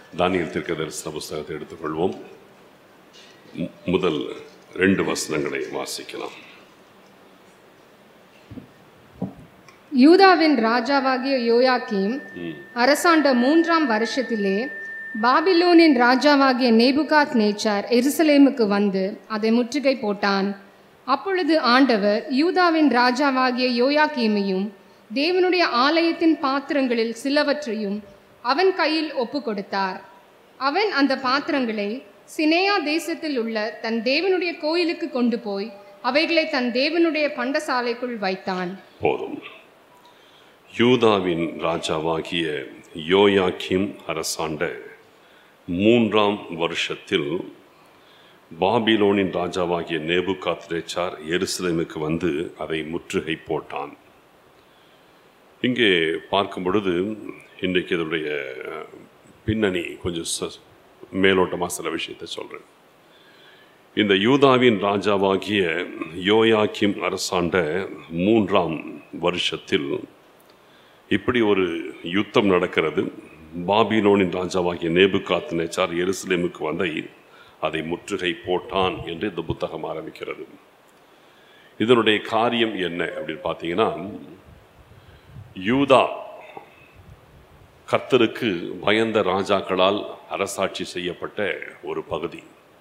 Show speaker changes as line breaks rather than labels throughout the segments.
Daniel தீர்க்க தரிசன புஸ்தகத்தை எடுத்துக்கொள்வோம் மு- முதல் ரெண்டு வசனங்களை வாசிக்கலாம்
யூதாவின் ராஜாவாகிய யோயாக்கீம் அரசாண்ட மூன்றாம் வருஷத்திலே பாபிலோனின் ராஜாவாகிய நேபுகாத் நேச்சார் எருசலேமுக்கு வந்து அதை முற்றுகை போட்டான் அப்பொழுது ஆண்டவர் யூதாவின் ராஜாவாகிய யோயாக்கீமையும் தேவனுடைய ஆலயத்தின் பாத்திரங்களில் சிலவற்றையும் அவன் கையில் ஒப்பு கொடுத்தார் அவன் அந்த பாத்திரங்களை சினேயா தேசத்தில் உள்ள தன் தேவனுடைய கோயிலுக்கு கொண்டு போய் அவைகளை தன் தேவனுடைய பண்டசாலைக்குள் வைத்தான்
போதும் யூதாவின் ராஜாவாகிய யோயாக்கிம் அரசாண்ட மூன்றாம் வருஷத்தில் பாபிலோனின் ராஜாவாகிய நேபுகாத்ரேச்சார் எருசலேமுக்கு வந்து அதை முற்றுகை போட்டான் இங்கே பார்க்கும் பொழுது இன்றைக்கு இதனுடைய அஹ், பின்னணி கொஞ்சம் ச- மேலோட்டமாக சில விஷயத்தை சொல்கிறேன் இந்த யூதாவின் ராஜாவாகிய யோயாக்கிம் அரசாண்ட மூன்றாம் வருஷத்தில் இப்படி ஒரு யுத்தம் நடக்கிறது பாபிலோனின் ராஜாவாகிய நேபுகாத் நேச்சார் எருசலேமுக்கு வந்தை அதை முற்றுகை போட்டான் என்று இந்த புத்தகம் ஆரம்பிக்கிறது இதனுடைய காரியம் என்ன அப்படின்னு பார்த்தீங்கன்னா யூதா கர்த்தருக்கு பயந்த ராஜாக்களால் அரசாட்சி செய்யப்பட்ட ஒரு பகுதி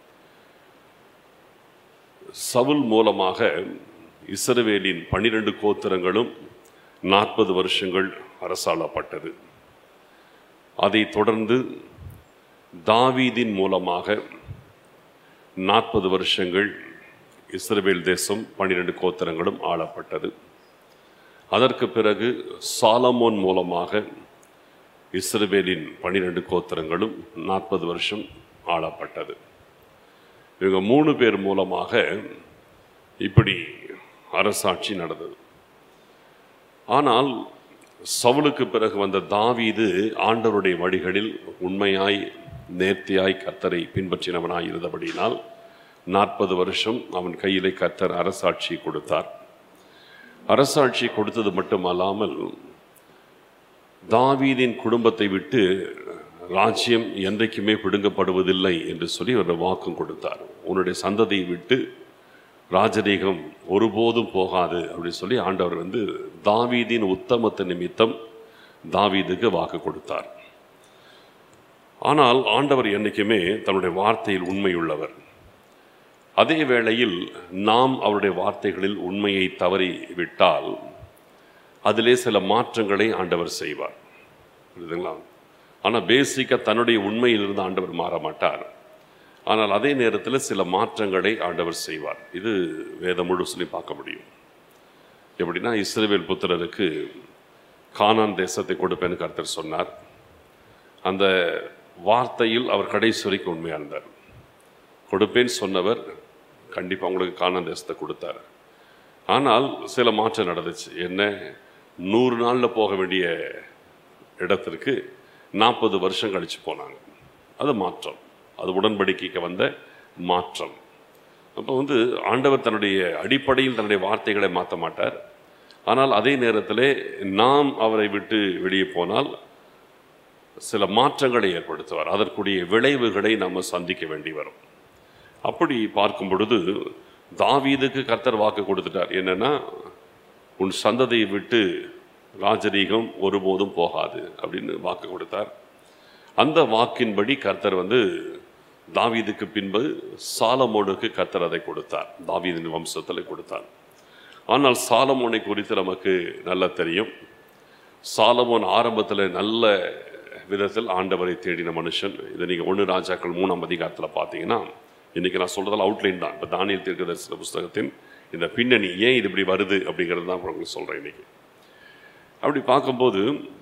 சவுல் மூலமாக இஸ்ரவேலின் பன்னிரண்டு கோத்திரங்களும் நாற்பது வருஷங்கள் அரசாளப்பட்டது அதைத் தொடர்ந்து தாவீதின் மூலமாக நாற்பது வருஷங்கள் இஸ்ரவேல் தேசம் பன்னிரண்டு கோத்திரங்களும் ஆளப்பட்டது அதற்கு பிறகு சாலமோன் மூலமாக இஸ்ரவேலின் பன்னிரண்டு கோத்திரங்களும் நாற்பது வருஷம் ஆளப்பட்டது இவங்க மூணு பேர் மூலமாக இப்படி அரசாட்சி நடந்தது ஆனால் சவுலுக்கு பிறகு வந்த தாவீது ஆண்டவருடைய வழிகளில் உண்மையாய் நேர்த்தியாய் கர்த்தரை பின்பற்றினவனாய் இருந்தபடியினால் நாற்பது வருஷம் அவன் கையிலே கர்த்தர் அரசாட்சி கொடுத்தார் அரசாட்சி கொடுத்தது மட்டுமல்லாமல் தாவீதின் குடும்பத்தை விட்டு ராஜ்யம் என்றைக்குமே பிடுங்கப்படுவதில்லை என்று சொல்லி ஒரு வாக்கும் கொடுத்தார் உன்னுடைய சந்ததியை விட்டு ராஜரீகம் ஒருபோதும் போகாது அப்படின்னு சொல்லி ஆண்டவர் வந்து தாவீதின் உத்தமத்து நிமித்தம் தாவீதுக்கு வாக்கு கொடுத்தார் ஆனால் ஆண்டவர் என்றைக்குமே தன்னுடைய வார்த்தையில் உண்மையுள்ளவர் அதே வேளையில் நாம் அவருடைய வார்த்தைகளில் உண்மையை தவறி விட்டால் அதிலே சில மாற்றங்களை ஆண்டவர் செய்வார் புரியுதுங்களா ஆனால் பேசிக்காக தன்னுடைய உண்மையிலிருந்து ஆண்டவர் மாற மாட்டார் ஆனால் அதே நேரத்தில் சில மாற்றங்களை ஆண்டவர் செய்வார் இது வேதம் முழுசுலையும் பார்க்க முடியும் எப்படின்னா இஸ்ரவேல் புத்திரருக்கு கானான் தேசத்தை கொடுப்பேன்னு கர்த்தர் சொன்னார் அந்த வார்த்தையில் அவர் கடைசி வரைக்கும் உண்மையாக இருந்தார் கொடுப்பேன்னு சொன்னவர் கண்டிப்பாக உங்களுக்கு கானான் தேசத்தை கொடுத்தார் ஆனால் சில மாற்றம் நடந்துச்சு என்ன நூறு நாளில் போக வேண்டிய இடத்திற்கு நாற்பது வருஷம் கழிச்சு போனாங்க அது மாற்றம் அது உடன்படிக்கைக்கு வந்த மாற்றம் அப்போ வந்து ஆண்டவர் தன்னுடைய அடிப்படையில் தன்னுடைய வார்த்தைகளை மாற்ற மாட்டார் ஆனால் அதே நேரத்தில் நாம் அவரை விட்டு வெளியே போனால் சில மாற்றங்களை ஏற்படுத்துவார் அதற்குரிய விளைவுகளை நம்ம சந்திக்க வேண்டி வரும் அப்படி பார்க்கும் பொழுது தாவீதுக்கு கர்த்தர் வாக்கு கொடுத்துட்டார் என்னன்னா உன் சந்ததியை விட்டு ராஜரீகம் ஒருபோதும் போகாது அப்படின்னு வாக்கு கொடுத்தார் அந்த வாக்கின்படி கர்த்தர் வந்து தாவீதுக்கு பின்பு சாலமோனுக்கு கர்த்தர் அதை கொடுத்தார் தாவீதின் வம்சத்தில் கொடுத்தார் ஆனால் சாலமோனை குறித்து நமக்கு நல்லா தெரியும் சாலமோன் ஆரம்பத்தில் நல்ல விதத்தில் ஆண்டவரை தேடின மனுஷன் இதை நீங்கள் ஒன்று ராஜாக்கள் மூணாம் அதிகாரத்தில் பார்த்தீங்கன்னா இன்றைக்கி நான் சொல்கிறதால அவுட்லைன் தான் இப்போ தானியல் தீர்க்க தரிசன புஸ்தகத்தின் இந்த பின்னணி ஏன் இது இப்படி வருது அப்படிங்கிறது தான் உங்களுக்கு சொல்கிறேன் இன்றைக்கி அப்படி பார்க்கும்போது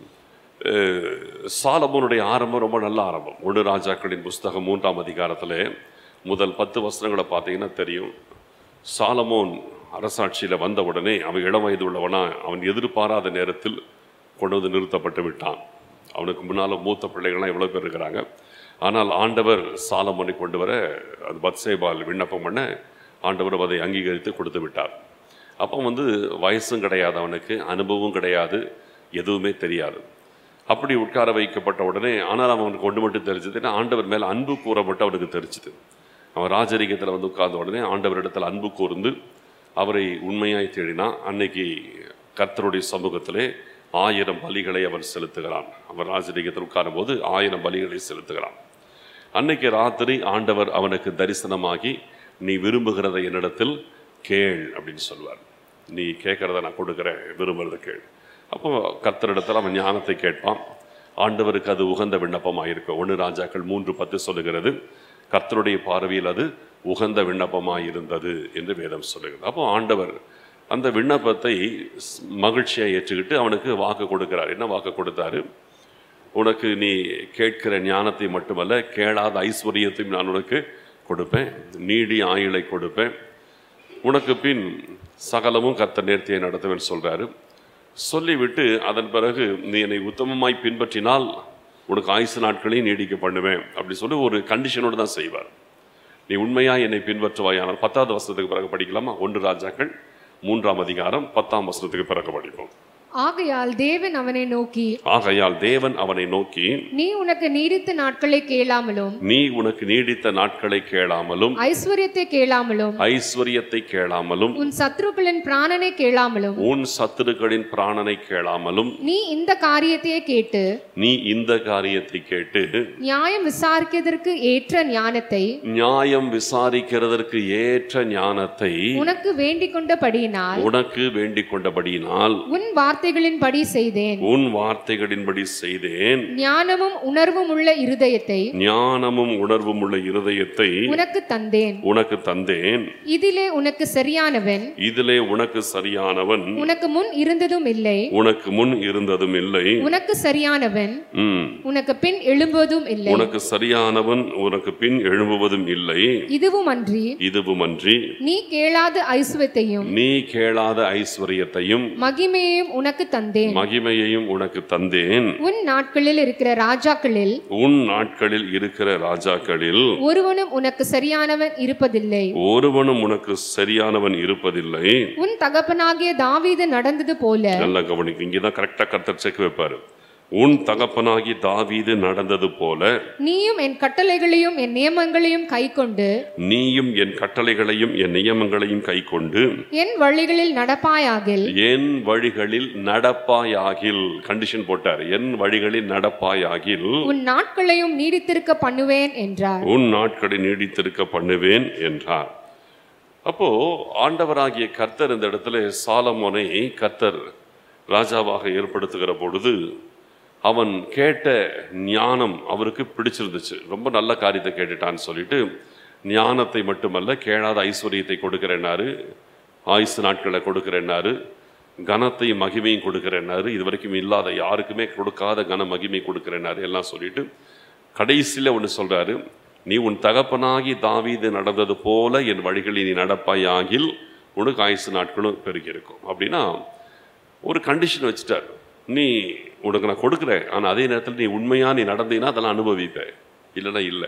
அஹ், சாலமோனுடைய ஆரம்பம் ரொம்ப நல்ல ஆரம்பம் ஒன்று ராஜாக்களின் புஸ்தகம் மூன்றாம் அதிகாரத்தில் முதல் பத்து வசனங்களை பார்த்தீங்கன்னா தெரியும் சாலமோன் அரசாட்சியில் வந்த உடனே அவன் இளம் வயது உள்ளவனா அவன் எதிர்பாராத நேரத்தில் கொண்டு வந்து நிறுத்தப்பட்டு விட்டான் அவனுக்கு முன்னால் மூத்த பிள்ளைகள்லாம் எவ்வளோ பேர் இருக்கிறாங்க ஆனால் ஆண்டவர் சாலமோனை கொண்டு வர அது பத்சேபால் விண்ணப்பம் பண்ண ஆண்டவர் அதை அங்கீகரித்து கொடுத்து விட்டார் அப்போ வந்து வயசும் கிடையாது அவனுக்கு அனுபவம் கிடையாது எதுவுமே தெரியாது அப்படி உட்கார வைக்கப்பட்ட உடனே ஆனால் அவனுக்கு ஒன்று மட்டும் தெரிஞ்சதுன்னா ஆண்டவர் மேல் அன்பு கூற மட்டும் அவனுக்கு தெரிஞ்சுது அவன் ராஜரீகத்தில் வந்து உட்கார்ந்த உடனே ஆண்டவரிடத்தில் அன்பு கூர்ந்து அவரை உண்மையாய் தேடினான் அன்னைக்கு கர்த்தருடைய சமூகத்திலே ஆயிரம் பலிகளை அவன் செலுத்துகிறான் அவன் ராஜரீகத்தில் உட்காரும் போது ஆயிரம் பலிகளை செலுத்துகிறான் அன்னைக்கு ராத்திரி ஆண்டவர் அவனுக்கு தரிசனமாகி நீ விரும்புகிறதை என்னிடத்தில் கேள் அப்படின்னு சொல்வார் நீ கேட்கறத நான் கொடுக்குறேன் விரும்புறதை கேள் அப்போ கர்த்தரிடத்தில் அவன் ஞானத்தை கேட்பான் ஆண்டவருக்கு அது உகந்த விண்ணப்பமாக இருக்கும் ஒன்று ராஜாக்கள் மூன்று பத்து சொல்லுகிறது கர்த்தருடைய பார்வையில் அது உகந்த விண்ணப்பமாக இருந்தது என்று வேதம் சொல்லுகிறது அப்போ ஆண்டவர் அந்த விண்ணப்பத்தை ஸ்- மகிழ்ச்சியா ஏற்றுக்கிட்டு அவனுக்கு வாக்கு கொடுக்கிறார் என்ன வாக்கு கொடுத்தாரு உனக்கு நீ கேட்கிற ஞானத்தை மட்டுமல்ல கேளாத ஐஸ்வர்யத்தையும் நான் உனக்கு கொடுப்பேன் நீடி ஆயுளை கொடுப்பேன் உனக்கு பின் சகலமும் கர்த்தர் நேர்த்தியை நடத்துவேன் சொல்றாரு சொல்லிவிட்டு அதன் பிறகு நீ என்னை உத்தமமாய் பின்பற்றினால் உனக்கு ஆயுசு நாட்களையும் நீடிக்க பண்ணுவேன் அப்படி சொல்லி ஒரு கண்டிஷனோடு தான் செய்வார் நீ உண்மையா என்னை பின்பற்றுவாயானால் பத்தாவது வசனத்துக்கு பிறகு படிக்கலாமா ஒன்று ராஜாக்கள் மூன்றாம் அதிகாரம் பத்தாம் வசனத்துக்கு பிறகு படிப்போம்
ஆகையால் தேவன் அவனை நோக்கி
ஆகையால் தேவன் அவனை நோக்கி
நீ உனக்கு நீடித்த நாட்களை கேளாமலும்
நீ உனக்கு நீடித்த நாட்களை கேளாமலும்
ஐஸ்வர்யத்தை கேளாமலும்
ஐஸ்வர்யத்தை கேளாமலும்
உன் சத்துருக்களின் பிராணனை கேளாமலும்
உன் சத்துருக்களின் பிராணனை கேளாமலும்
நீ இந்த காரியத்தையே கேட்டு
நீ இந்த காரியத்தை கேட்டு
நியாயம் விசாரிக்கிறதற்கு ஏற்ற ஞானத்தை
நியாயம் விசாரிக்கிறதற்கு ஏற்ற ஞானத்தை
உனக்கு வேண்டிக் கொண்டபடியினால்
உனக்கு வேண்டிக் கொண்டபடியினால்
உன் வார்த்தைகளின்படி செய்தேன்
உன் வார்த்தைகளின்படி செய்தேன்
ஞானமும் உணர்வும் உள்ள இருதயத்தை
ஞானமும் உணர்வும் உள்ள இருதயத்தை
உனக்கு தந்தேன்
உனக்கு தந்தேன்
இதிலே உனக்கு சரியானவன்
இதிலே உனக்கு சரியானவன்
உனக்கு முன் இருந்ததும் இல்லை
உனக்கு முன் இருந்ததும் இல்லை
உனக்கு சரியானவன்
ம்
உனக்கு பின் எழும்புவதும் இல்லை
உனக்கு சரியானவன் உனக்கு பின் எழும்புவதும் இல்லை
இதுவும் அன்றி
இதுவுமன்றி
நீ கேளாத ஐசுவத்தையும்
நீ கேளாத ஐஸ்வர்யத்தையும்
மகிமையையும் உனக்கு தந்தேன்
மகிமையையும் உனக்கு தந்தேன்
உன் நாட்களில் இருக்கிற ராஜாக்களில்
உன் நாட்களில் இருக்கிற ராஜாக்களில்
ஒருவனும் உனக்கு சரியானவன் இருப்பதில்லை
ஒருவனும் உனக்கு சரியானவன் இருப்பதில்லை
உன் தகப்பனாகிய தாவீது நடந்தது போல
நல்லா கவனிக்கு இங்கதான் கரெக்டா கர்த்தர் செக் வைப்பாரு உன் தகப்பனாகி தாவீது நடந்தது போல
நீயும் என் கட்டளைகளையும் என் நியமங்களையும் கைக்கொண்டு
நீயும் என் கட்டளைகளையும் என் நியமங்களையும் கைக்கொண்டு
என் வழிகளில் நடப்பாயாகில்
என் வழிகளில் நடப்பாயாகில் கண்டிஷன் போட்டார் என் வழிகளில் நடப்பாயாகில்
உன் நாட்களையும் நீடித்திருக்க பண்ணுவேன் என்றார்
உன் நாட்களை நீடித்திருக்க பண்ணுவேன் என்றார் அப்போ ஆண்டவராகிய கர்த்தர் இந்த இடத்துல சாலமோனை கர்த்தர் ராஜாவாக ஏற்படுத்துகிற பொழுது அவன் கேட்ட ஞானம் அவருக்கு பிடிச்சிருந்துச்சு ரொம்ப நல்ல காரியத்தை கேட்டுட்டான்னு சொல்லிட்டு ஞானத்தை மட்டுமல்ல கேளாத ஐஸ்வர்யத்தை கொடுக்கிறேன்னாரு ஆயுசு நாட்களை கொடுக்கிறேன்னாரு கனத்தையும் மகிமையும் கொடுக்கிறேன்னாரு இது வரைக்கும் இல்லாத யாருக்குமே கொடுக்காத கன மகிமை கொடுக்கிறேன்னாரு எல்லாம் சொல்லிட்டு கடைசியில் ஒன்று சொல்றாரு நீ உன் தகப்பனாகி தாவீது நடந்தது போல என் வழிகளில் நீ நடப்பாயாகில் உனக்கு ஆயுசு நாட்களும் பெருகி இருக்கும் அப்படின்னா ஒரு கண்டிஷன் வச்சுட்டார் நீ உனக்கு நான் கொடுக்குறேன் ஆனால் அதே நேரத்தில் நீ உண்மையா நீ நடந்தீங்கன்னா அதெல்லாம் அனுபவிப்ப இல்லைன்னா இல்லை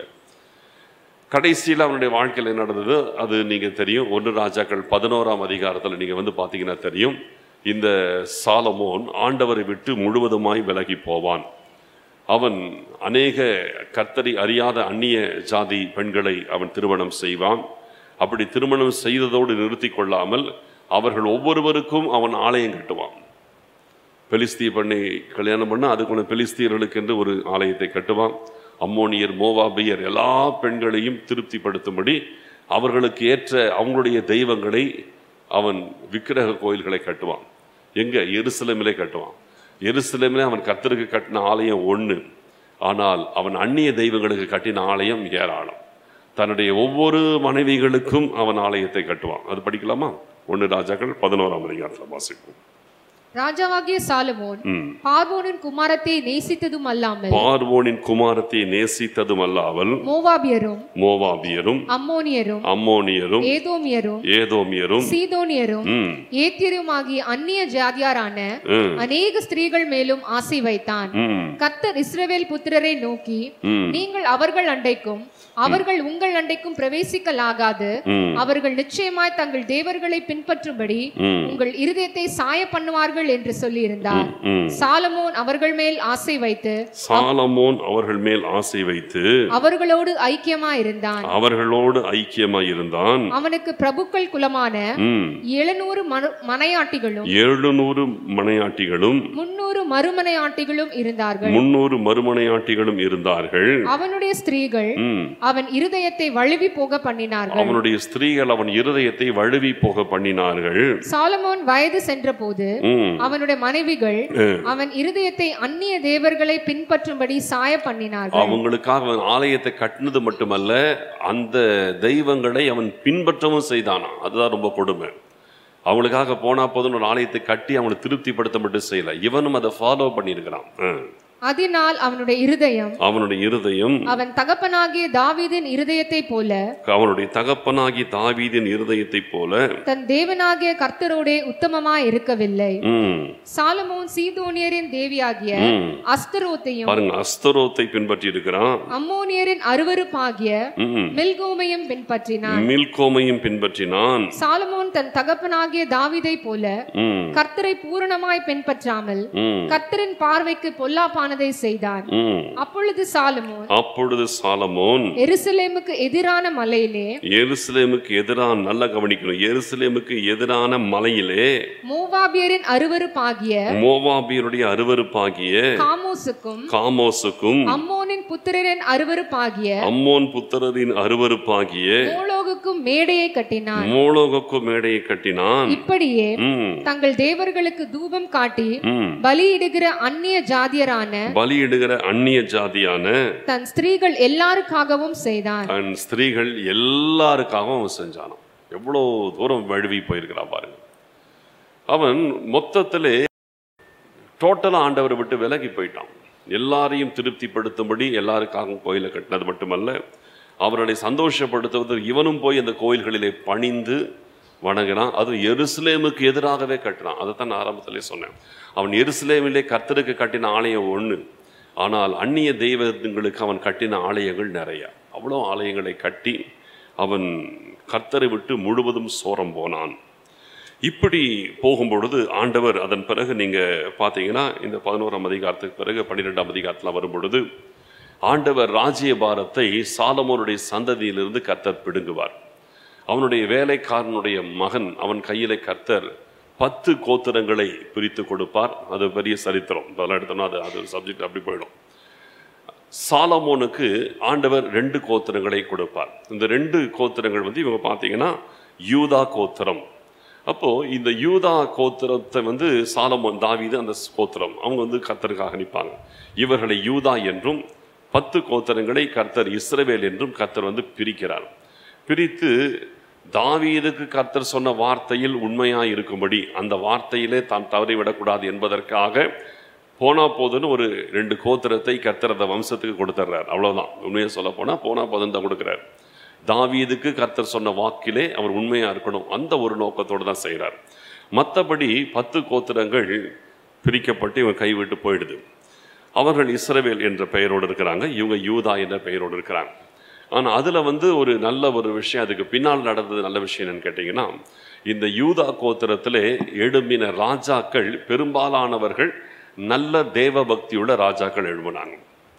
கடைசியில் அவனுடைய வாழ்க்கையில் என்ன நடந்தது அது நீங்கள் தெரியும் ஒன்று ராஜாக்கள் பதினோராம் அதிகாரத்தில் நீங்கள் வந்து பார்த்தீங்கன்னா தெரியும் இந்த சாலமோன் ஆண்டவரை விட்டு முழுவதுமாய் விலகி போவான் அவன் அநேக கர்த்தரை அறியாத அந்நிய ஜாதி பெண்களை அவன் திருமணம் செய்வான் அப்படி திருமணம் செய்ததோடு நிறுத்தி கொள்ளாமல் அவர்கள் ஒவ்வொருவருக்கும் அவன் ஆலயம் கட்டுவான் பெலிஸ்திய பெண்ணை கல்யாணம் பண்ண அதுக்குள்ள பெலிஸ்தியர்களுக்கு என்று ஒரு ஆலயத்தை கட்டுவான் அம்மோனியர் மோவாபியர் எல்லா பெண்களையும் திருப்திப்படுத்தும்படி அவர்களுக்கு ஏற்ற அவங்களுடைய தெய்வங்களை அவன் விக்கிரக கோயில்களை கட்டுவான் எங்க எருசலேமிலே கட்டுவான் எருசலேமிலே அவன் கர்த்தருக்கு கட்டின ஆலயம் ஒன்று ஆனால் அவன் அந்நிய தெய்வங்களுக்கு கட்டின ஆலயம் ஏராளம் தன்னுடைய ஒவ்வொரு மனைவிகளுக்கும் அவன் ஆலயத்தை கட்டுவான் அது படிக்கலாமா ஒன்று ராஜாக்கள் பதினோராம் அதிகாரத்தில் வாசிப்போம்
ராஜாவாகிய சாலமோன்
ம்.
பார்வோனின் குமாரத்தை நேசித்ததும் அல்லாமல்
பார்வோனின் குமாரத்தை நேசித்ததும் அல்லாமல்
மோவாபியரும்
மோவாபியரும்
அம்மோனியரும்
அம்மோனியரும்
ஏதோமியரும்
ஏதோமியரும்
சீதோனியரும்
ம்,
ஏத்தியருமாகிய அந்நிய ஜாதியாரான
ம்,
அநேக ஸ்திரீகள் மேலும் ஆசை வைத்தான்
ம்,
கர்த்தர் இஸ்ரவேல் புத்திரரை நோக்கி
ம்,
நீங்கள் அவர்கள் அண்டைக்கும் அவர்கள் உங்கள் அண்டைக்கும் பிரவேசிக்கலாகாது
ம்,
அவர்கள் நிச்சயமாய் தங்கள் தேவர்களை பின்பற்றும்படி
ம்,
உங்கள் இருதயத்தை சாய பண்ணுவார்கள் செய்வார்கள் என்று சொல்லியிருந்தார்
ம்.
சாலமோன் அவர்கள் மேல் ஆசை வைத்து
சாலமோன் அவர்கள் மேல் ஆசை வைத்து
அவர்களோடு ஐக்கியமா இருந்தான்
அவர்களோடு ஐக்கியமாய் இருந்தான்
அவனுக்கு பிரபுக்கள் குலமான
ம்.
எழுநூறு மனு- மனையாட்டிகளும்
எழுநூறு மனையாட்டிகளும்
முன்னூறு மறுமனையாட்டிகளும் இருந்தார்கள்
முன்னூறு மறுமனையாட்டிகளும் இருந்தார்கள்
அவனுடைய ஸ்திரீகள்
ம்.
அவன் இருதயத்தை வழுவி போக பண்ணினார்கள்
அவனுடைய ஸ்திரீகள் அவன் இருதயத்தை வழுவி போக பண்ணினார்கள்
சாலமோன் வயது சென்றபோது
ம்.
அவனுடைய மனைவிகள் அவன் இருதயத்தை அந்நிய தேவர்களை பின்பற்றும்படி சாய பண்ணினார்கள்
அவங்களுக்காக அவன் ஆலயத்தை கட்டினது மட்டுமல்ல அந்த தெய்வங்களை அவன் பின்பற்றவும் செய்தானாம் அதுதான் ரொம்ப கொடுமை அவங்களுக்காக போனா போதும் ஒரு ஆலயத்தை கட்டி அவனை திருப்திப்படுத்த மட்டும் செய்யல இவனும் அதை ஃபாலோ பண்ணியிருக்கிறான் ஆ.
அதனால் அவனுடைய இருதயம்
அவனுடைய இருதயம்
அவன் தகப்பனாகிய தாவீதின் இருதயத்தை போல
அவனுடைய தகப்பனாகி தாவீதின் இருதயத்தை போல
தன் தேவனாகிய கர்த்தரோடே உத்தமமாய் இருக்கவில்லை
ம்,
சாலமோன் சீதோனியரின் தேவியாகிய
ம்.
அஸ்தரோத்தையும்
பாருங்க அஸ்தரோத்தை பின்பற்றி இருக்கிறான்
அம்மோனியரின் அருவருப்பாகிய
ம்.
மில்கோமையும் பின்பற்றினான்
மில்கோமையும் பின்பற்றினான்
சாலமோன் தன் தகப்பனாகிய தாவீதை போல
ம்,
கர்த்தரை பூரணமாய் பின்பற்றாமல்
ம்,
கர்த்தரின் பார்வைக்கு பொல்லாப்பானதை செய்தான்
ம்.
அப்பொழுது சாலமோன்
அப்பொழுது சாலமோன்
எருசலேமுக்கு எதிரான மலையிலே
எருசலேமுக்கு எதிரான நல்லா கவனிக்கணும் எருசலேமுக்கு எதிரான மலையிலே
மோவாபியரின் அருவருப்பாகிய
மோவாபியருடைய அருவருப்பாகிய
காமோசுக்கும்
காமோசுக்கும்
அம்மோனின் புத்திரரின் அருவருப்பாகிய
அம்மோன் புத்திரரின் அருவருப்பாகிய
மோளோகுக்கும் மேடையை கட்டினான்
மோளோகக்கு மேடையை கட்டினான்
இப்படியே
ம்,
தங்கள் தேவர்களுக்கு தூபம் காட்டி
ம்.
பலியிடுகிற அந்நிய ஜாதியரான
பலியிடுகிற அந்நிய ஜாதியான
தன் ஸ்திரீகள் எல்லாருக்காகவும் செய்தான்
தன் ஸ்திரீகள் எல்லாருக்காகவும் அவன் செஞ்சானாம் எவ்வளோ தூரம் வழுவி போயிருக்கிறான் பாருங்க அவன் மொத்தத்திலே டோட்டலாக ஆண்டவரை விட்டு விலகி போயிட்டான் எல்லாரையும் திருப்திப்படுத்தும்படி எல்லாருக்காகவும் கோயிலை கட்டினது மட்டுமல்ல அவர்களை சந்தோஷப்படுத்துவது இவனும் போய் அந்த கோயில்களிலே பணிந்து வணங்கினான் அதுவும் எருசலேமுக்கு எதிராகவே கட்டுறான் அதை தான் நான் ஆரம்பத்திலே சொன்னேன் அவன் எருசலேமிலே கர்த்தருக்கு கட்டின ஆலயம் ஒன்று ஆனால் அந்நிய தெய்வங்களுக்கு அவன் கட்டின ஆலயங்கள் நிறைய அவ்வளோ ஆலயங்களை கட்டி அவன் கர்த்தரை விட்டு முழுவதும் சோரம் போனான் இப்படி போகும்பொழுது ஆண்டவர் அதன் பிறகு நீங்க பார்த்தீங்கன்னா இந்த பதினோராம் அதிகாரத்துக்கு பிறகு பன்னிரெண்டாம் அதிகாரத்தில் வரும் பொழுது ஆண்டவர் ராஜ்யபாரத்தை சாலமோனுடைய சந்ததியிலிருந்து கர்த்தர் பிடுங்குவார் அவனுடைய வேலைக்காரனுடைய மகன் அவன் கையிலே கர்த்தர் பத்து கோத்திரங்களை பிரித்து கொடுப்பார் அது பெரிய சரித்திரம் அதெல்லாம் எடுத்தோம்னா அது அது சப்ஜெக்ட் அப்படி போயிடும் சாலமோனுக்கு ஆண்டவர் ரெண்டு கோத்திரங்களை கொடுப்பார் இந்த ரெண்டு கோத்திரங்கள் வந்து இவங்க பார்த்தீங்கன்னா யூதா கோத்திரம் அப்போ இந்த யூதா கோத்திரத்தை வந்து சாலமோன் தாவீது அந்த கோத்திரம் அவங்க வந்து கர்த்தருக்காக நிற்பாங்க இவர்களை யூதா என்றும் பத்து கோத்திரங்களை கர்த்தர் இஸ்ரவேல் என்றும் கர்த்தர் வந்து பிரிக்கிறார் பிரித்து தாவீதுக்கு கர்த்தர் சொன்ன வார்த்தையில் உண்மையாய் இருக்கும்படி அந்த வார்த்தையிலே தான் தவறிவிடக்கூடாது என்பதற்காக போனா போதுன்னு ஒரு ரெண்டு கோத்திரத்தை கர்த்தர் அந்த வம்சத்துக்கு கொடுத்துட்றார் அவ்வளவுதான் உண்மையை சொல்ல போனா போனா போதுன்னு தான் கொடுக்குறார் தாவீதுக்கு கர்த்தர் சொன்ன வாக்கிலே அவர் உண்மையா இருக்கணும் அந்த ஒரு நோக்கத்தோடு தான் செய்கிறார் மற்றபடி பத்து கோத்திரங்கள் பிரிக்கப்பட்டு இவன் கைவிட்டு போயிடுது அவர்கள் இஸ்ரவேல் என்ற பெயரோடு இருக்கிறாங்க இவங்க யூதா என்ற பெயரோடு இருக்கிறாங்க ஆனால் அதில் வந்து ஒரு நல்ல ஒரு விஷயம் அதுக்கு பின்னால் நடந்தது நல்ல விஷயம் என்னன்னு கேட்டிங்கன்னா இந்த யூதா கோத்திரத்திலே எழும்பின ராஜாக்கள் பெரும்பாலானவர்கள் நல்ல தேவ பக்தியுள்ள ராஜாக்கள் எழும்பினாங்க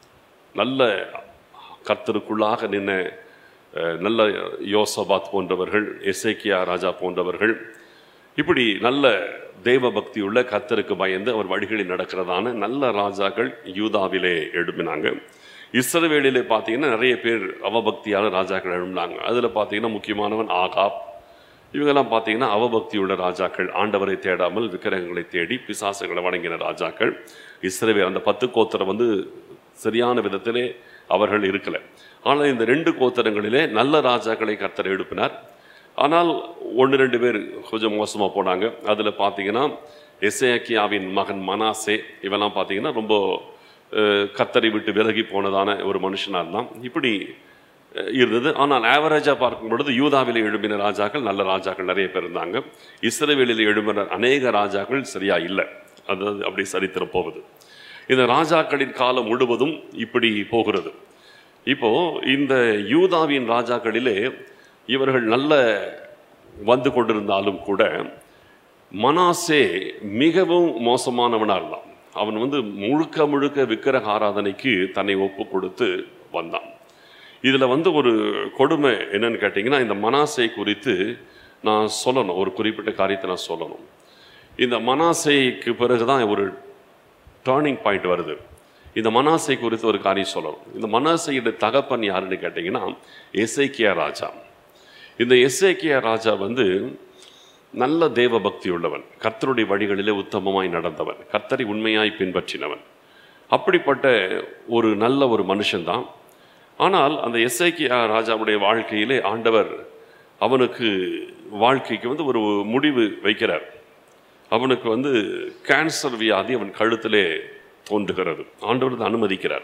நல்ல கர்த்தருக்குள்ளாக நின்ன அஹ், நல்ல யோசபாத் போன்றவர்கள் எசேக்கியா ராஜா போன்றவர்கள் இப்படி நல்ல தேவ பக்தியுள்ள கர்த்தருக்கு பயந்து அவர் வழிகளில் நடக்கிறதான நல்ல ராஜாக்கள் யூதாவிலே எழுப்பினாங்க இஸ்ரவேலிலே பார்த்தீங்கன்னா நிறைய பேர் அவபக்தியான ராஜாக்கள் எழுப்பினாங்க அதில் பார்த்தீங்கன்னா முக்கியமானவன் ஆகாப் இவங்கெல்லாம் பார்த்தீங்கன்னா அவபக்தியுள்ள ராஜாக்கள் ஆண்டவரை தேடாமல் விக்கிரகங்களை தேடி பிசாசுகளை வணங்கின ராஜாக்கள் இஸ்ரவேல் அந்த பத்து கோத்திரம் வந்து சரியான விதத்திலே அவர்கள் இருக்கலை ஆனால் இந்த ரெண்டு கோத்திரங்களிலே நல்ல ராஜாக்களை கர்த்தர் எழுப்பினார் ஆனால் ஒன்று ரெண்டு பேர் கொஞ்சம் மோசமாக போனாங்க அதில் பார்த்தீங்கன்னா எசேக்கியாவின் மகன் மனாசே இவெல்லாம் பார்த்தீங்கன்னா ரொம்ப அஹ், கர்த்தரை விட்டு விலகி போனதான ஒரு மனுஷனாக இருந்தான் இப்படி அஹ், இருந்தது ஆனால் ஆவரேஜாக பார்க்கும் பொழுது யூதாவிலே எழுப்பின ராஜாக்கள் நல்ல ராஜாக்கள் நிறைய பேர் இருந்தாங்க இஸ்ரவேலில் எழுப்பின அநேக ராஜாக்கள் சரியா இல்லை அது அப்படி சரித்திரம் போகுது இந்த ராஜாக்களின் காலம் முழுவதும் இப்படி போகிறது இப்போ இந்த யூதாவின் ராஜாக்களிலே இவர்கள் நல்ல வந்து கொண்டிருந்தாலும் கூட மனாசே மிகவும் மோசமானவனாக இருந்தான் அவன் வந்து முழுக்க முழுக்க விக்கிரக ஆராதனைக்கு தன்னை ஒப்பு கொடுத்து வந்தான் இதில் வந்து ஒரு கொடுமை என்னன்னு கேட்டிங்கன்னா இந்த மனாசை குறித்து நான் சொல்லணும் ஒரு குறிப்பிட்ட காரியத்தை நான் சொல்லணும் இந்த மனாசைக்கு பிறகு தான் ஒரு டேர்னிங் பாயிண்ட் வருது இந்த மனாசை குறித்து ஒரு காரியம் சொல்லணும் இந்த மனாசையோட தகப்பன் யாருன்னு கேட்டிங்கன்னா எசேக்கியா ராஜா இந்த எசேக்கியா ராஜா வந்து நல்ல தேவ பக்தி உள்ளவன் கர்த்தருடைய வழிகளிலே உத்தமமாய் நடந்தவன் கர்த்தரை உண்மையாய் பின்பற்றினவன் அப்படிப்பட்ட ஒரு நல்ல ஒரு மனுஷன்தான் ஆனால் அந்த எஸ்ஐக்கியா ராஜாவுடைய வாழ்க்கையிலே ஆண்டவர் அவனுக்கு வாழ்க்கைக்கு வந்து ஒரு முடிவு வைக்கிறார் அவனுக்கு வந்து கேன்சர் வியாதி அவன் கழுத்திலே தோன்றுகிறது ஆண்டவர் அதை அனுமதிக்கிறார்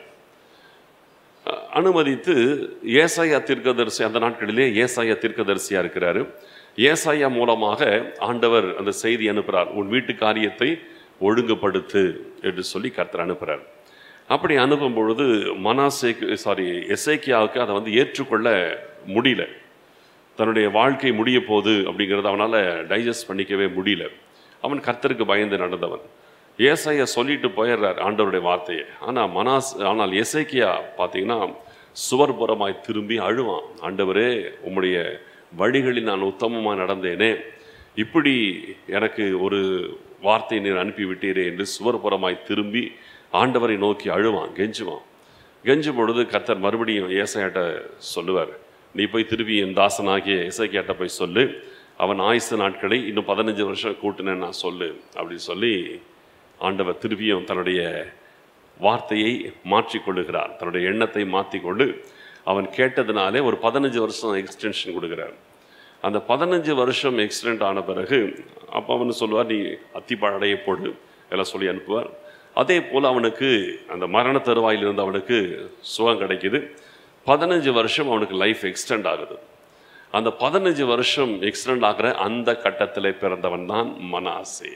அஹ் அனுமதித்து ஏசாயா தீர்க்கதரிசி அந்த நாட்களிலே ஏசாயா தீர்க்கதரிசியா இருக்கிறாரு ஏசாயா மூலமாக ஆண்டவர் அந்த செய்தி அனுப்புகிறார் உன் வீட்டு காரியத்தை ஒழுங்குபடுத்து என்று சொல்லி கர்த்தர் அனுப்புகிறார் அப்படி அனுப்பும் பொழுது மனாசேக்கு சாரி எசேக்கியாவுக்கு அதை வந்து ஏற்றுக்கொள்ள முடியல தன்னுடைய வாழ்க்கை முடிய போகுது அப்படிங்கிறத அவனால் டைஜஸ்ட் பண்ணிக்கவே முடியல அவன் கர்த்தருக்கு பயந்து நடந்தவன் ஏசாயா சொல்லிட்டு போயிடுறார் ஆண்டவருடைய வார்த்தையை ஆனால் மனாஸ் ஆனால் எசேக்கியா பார்த்தீங்கன்னா சுவர்புறமாய் திரும்பி அழுவான் ஆண்டவரே உம்முடைய வழிகளில் நான் உத்தமமாக நடந்தேனே இப்படி எனக்கு ஒரு வார்த்தை நீர் அனுப்பி விட்டீரே என்று சுவர்புறமாய் திரும்பி ஆண்டவரை நோக்கி அழுவான் கெஞ்சுவான் கெஞ்சும் பொழுது கர்த்தர் மறுபடியும் ஏசாயாட்ட சொல்லுவார் நீ போய் திருப்பி என் தாசனாகிய இசைக்கியாட்ட போய் சொல்லு அவன் ஆயுசு நாட்களை இன்னும் பதினஞ்சு வருஷம் கூட்டினேன் நான் சொல்லு அப்படின்னு சொல்லி ஆண்டவர் திருப்பியும் தன்னுடைய வார்த்தையை மாற்றிக்கொள்ளுகிறார் தன்னுடைய எண்ணத்தை மாற்றிக்கொண்டு அவன் கேட்டதுனாலே ஒரு பதினஞ்சு வருஷம் எக்ஸ்டென்ஷன் கொடுக்குறார் அந்த பதினஞ்சு வருஷம் எக்ஸ்டெண்ட் ஆன பிறகு அப்போ அவனு சொல்லுவார் நீ அத்திப்பழைய போடு எல்லாம் சொல்லி அனுப்புவார் அதே போல் அவனுக்கு அந்த மரண தருவாயில் இருந்து அவனுக்கு சுகம் கிடைக்குது பதினஞ்சு வருஷம் அவனுக்கு லைஃப் எக்ஸ்டெண்ட் ஆகுது அந்த பதினஞ்சு வருஷம் எக்ஸ்டெண்ட் ஆகிற அந்த கட்டத்தில் பிறந்தவன் தான் மனாசே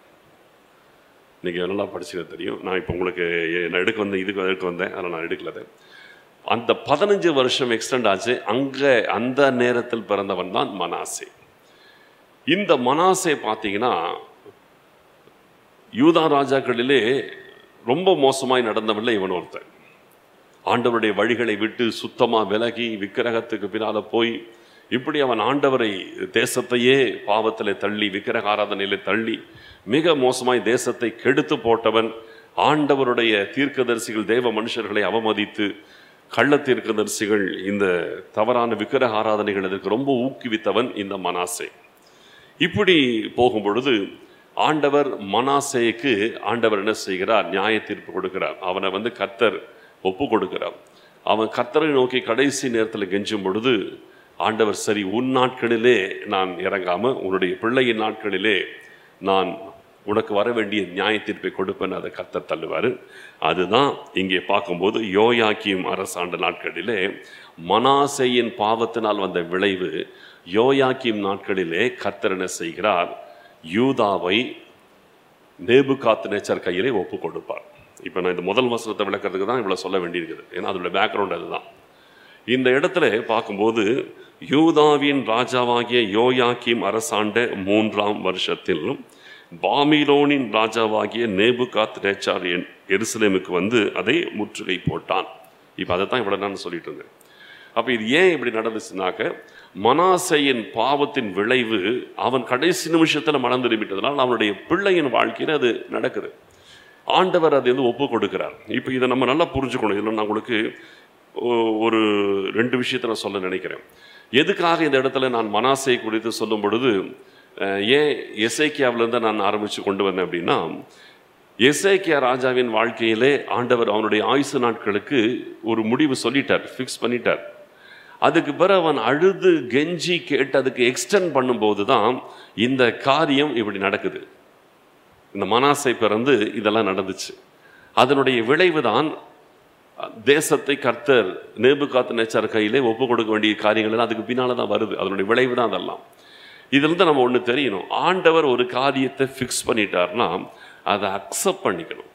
நீங்கள் நல்லா படிச்சுக்க தெரியும் நான் இப்போ உங்களுக்கு நான் எடுக்க வந்தேன் இதுக்கு எடுக்க வந்தேன் அதில் நான் எடுக்கல அதை. அந்த பதினஞ்சு வருஷம் எக்ஸ்டெண்ட் ஆச்சு அங்கே அந்த நேரத்தில் பிறந்தவன் தான் மனாசே இந்த மனாசே பார்த்தீங்கன்னா யூதா ராஜாக்களிலே ரொம்ப மோசமாய் நடந்தவன்ல இவன் ஒருத்தன் ஆண்டவருடைய வழிகளை விட்டு சுத்தமா விலகி விக்கிரகத்துக்கு பின்னால போய் இப்படி அவன் ஆண்டவரை தேசத்தையே பாவத்திலே தள்ளி விக்கிரக ஆராதனையிலே தள்ளி மிக மோசமாய் தேசத்தை கெடுத்து போட்டவன் ஆண்டவருடைய தீர்க்கதரிசிகள் தேவ மனுஷர்களை அவமதித்து கள்ள தீர்க்கதரிசிகள் இந்த தவறான விக்கிரக ஆராதனைகள் இதற்கு ரொம்ப ஊக்குவித்தவன் இந்த மனாசே இப்படி போகும் பொழுது ஆண்டவர் மனாசேக்கு ஆண்டவர் என்ன செய்கிறார் நியாய தீர்ப்பு கொடுக்கிறார் அவனை வந்து கர்த்தர் ஒப்பு கொடுக்கிறார் அவன் கர்த்தரை நோக்கி கடைசி நேரத்தில் கெஞ்சும் பொழுது ஆண்டவர் சரி உன் நாட்களிலே நான் இறங்காம உன்னுடைய பிள்ளையின் நாட்களிலே நான் உனக்கு வர வேண்டிய நியாய தீர்ப்பை கொடுப்பேன் அதை கர்த்தர் தள்ளுவார் அதுதான் இங்கே பார்க்கும்போது யோயாக்கியும் அரசாண்ட நாட்களிலே மனாசேயின் பாவத்தினால் வந்த விளைவு யோயாக்கிம் நாட்களிலே கர்த்தர் என்ன செய்கிறார் யூதாவை நேபுகாத்து நேச்சர் கையிலே ஒப்பு கொடுப்பார் இப்போ நான் இந்த முதல் வசனத்தை விளக்கிறதுக்கு தான் இவ்வளோ சொல்ல வேண்டியிருக்குது ஏன்னா அதோட பேக்ரவுண்ட் அதுதான் இந்த இடத்துல பார்க்கும்போது யூதாவின் ராஜாவாகிய யோயாக்கிம் அரசாண்ட மூன்றாம் வருஷத்தில் பாமிலோனின் ராஜாவாகிய நேபுகாத் நேச்சார் எருசலேமுக்கு வந்து அதை முற்றுகை போட்டான் இப்போ அதை தான் இவ்வளோ நான் சொல்லிட்டு இருந்தேன் அப்போ இது ஏன் இப்படி நடந்துச்சுனாக்க மனாசையின் பாவத்தின் விளைவு அவன் கடைசி நிமிஷத்தில் மனம் திரும்பிட்டதுனால அவனுடைய பிள்ளையின் வாழ்க்கையில் அது நடக்குது ஆண்டவர் அதை வந்து ஒப்பு கொடுக்கிறார் இப்போ இதை நம்ம நல்லா புரிஞ்சுக்கணும் இதில் நான் உங்களுக்கு ஒ- ஒரு ரெண்டு விஷயத்தை நான் சொல்ல நினைக்கிறேன் எதுக்காக இந்த இடத்துல நான் மனாசை குறித்து சொல்லும் பொழுது அஹ், ஏன் எசேக்கியாவிலேருந்து நான் ஆரம்பித்து கொண்டு வந்தேன் அப்படின்னா எசேக்கியா ராஜாவின் வாழ்க்கையிலே ஆண்டவர் அவனுடைய ஆயுசு நாட்களுக்கு ஒரு முடிவு சொல்லிட்டார் ஃபிக்ஸ் பண்ணிட்டார் அதுக்கு பிறகு அவன் அழுது கெஞ்சி கேட்டு அதுக்கு எக்ஸ்டெண்ட் பண்ணும்போது தான் இந்த காரியம் இப்படி நடக்குது இந்த மனாசை பிறந்து இதெல்லாம் நடந்துச்சு அதனுடைய விளைவு தான் தேசத்தை கர்த்தர் நேபுகாத்து நேச்சார் கையிலே ஒப்பு கொடுக்க வேண்டிய காரியங்கள் எல்லாம் அதுக்கு பின்னால தான் வருது அதனுடைய விளைவு தான் அதெல்லாம் இதிலிருந்து நம்ம ஒன்று தெரியணும் ஆண்டவர் ஒரு காரியத்தை ஃபிக்ஸ் பண்ணிட்டார்னா அதை அக்செப்ட் பண்ணிக்கணும்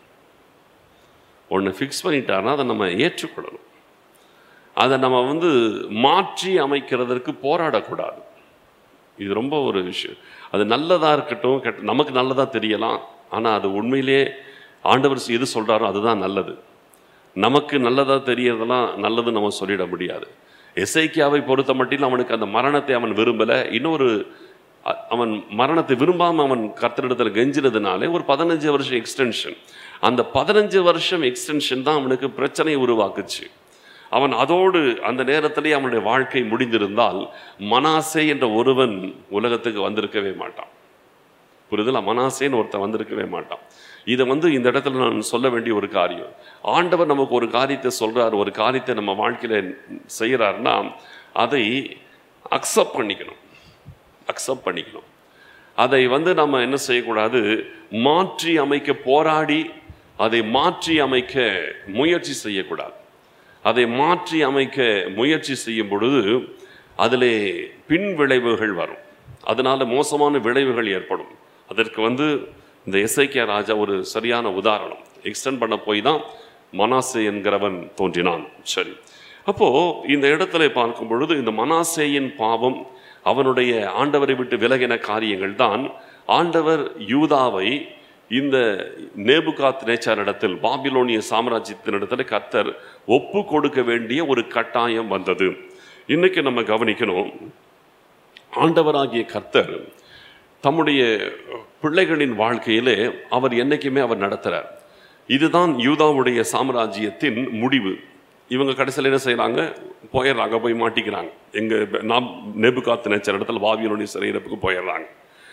ஒன்று ஃபிக்ஸ் பண்ணிட்டார்னா அதை நம்ம ஏற்றுக்கொள்ளணும் அதை நம்ம வந்து மாற்றி அமைக்கிறதற்கு போராடக்கூடாது இது ரொம்ப ஒரு விஷயம் அது நல்லதாக இருக்கட்டும் கெட்ட நமக்கு நல்லதாக தெரியலாம் ஆனால் அது உண்மையிலேயே ஆண்டவர் எது சொல்கிறாரோ அதுதான் நல்லது நமக்கு நல்லதாக தெரியறதெல்லாம் நல்லதுன்னு நம்ம சொல்லிட முடியாது எசைக்கியாவை பொறுத்த மட்டில் அவனுக்கு அந்த மரணத்தை அவன் விரும்பலை இன்னொரு அ- அவன் மரணத்தை விரும்பாமல் அவன் கர்த்தரிடத்தில் கெஞ்சினதுனாலே ஒரு பதினஞ்சு வருஷம் எக்ஸ்டென்ஷன் அந்த பதினஞ்சு வருஷம் எக்ஸ்டென்ஷன் தான் அவனுக்கு பிரச்சனையை உருவாக்குச்சு அவன் அதோடு அந்த நேரத்திலே அவனுடைய வாழ்க்கை முடிந்திருந்தால் மனாசே என்ற ஒருவன் உலகத்துக்கு வந்திருக்கவே மாட்டான் புரிதலா மனாசேன்னு ஒருத்தன் வந்திருக்கவே மாட்டான் இதை வந்து இந்த இடத்துல நான் சொல்ல வேண்டிய ஒரு காரியம் ஆண்டவர் நமக்கு ஒரு காரியத்தை சொல்றார் ஒரு காரியத்தை நம்ம வாழ்க்கையில செய்கிறாருன்னா அதை அக்செப்ட் பண்ணிக்கணும் அக்செப்ட் பண்ணிக்கணும் அதை வந்து நம்ம என்ன செய்யக்கூடாது மாற்றி அமைக்க போராடி அதை மாற்றி அமைக்க முயற்சி செய்யக்கூடாது அதை மாற்றி அமைக்க முயற்சி செய்யும் பொழுது அதிலே பின் விளைவுகள் வரும் அதனால மோசமான விளைவுகள் ஏற்படும் அதற்கு வந்து இந்த எஸ்ஐகே ராஜா ஒரு சரியான உதாரணம் எக்ஸ்டெண்ட் பண்ண போய் தான் மனாசே என்கிறவன் தோன்றினான் சரி அப்போ இந்த இடத்துல பார்க்கும் பொழுது இந்த மனாசேயின் பாவம் அவனுடைய ஆண்டவரை விட்டு விலகின காரியங்கள் தான் ஆண்டவர் யூதாவை இந்த நேபுகாத் நேச்சாரிடத்தில் பாபிலோனிய சாம்ராஜ்யத்தினிடத்தில் கர்த்தர் ஒப்பு கொடுக்க வேண்டிய ஒரு கட்டாயம் வந்தது இன்னைக்கு நம்ம கவனிக்கணும் ஆண்டவராகிய கர்த்தர் தம்முடைய பிள்ளைகளின் வாழ்க்கையிலே அவர் என்னைக்குமே அவர் நடத்துறார் இதுதான் யூதாவுடைய சாம்ராஜ்யத்தின் முடிவு இவங்க கடைசியில் என்ன செய்கிறாங்க போயிடுறாங்க போய் மாட்டிக்கிறாங்க எங்க நாம் நெபுகாத்து நேச்சர் இடத்துல பாபிலோனிய சிறையிறப்புக்கு போயிடுறாங்க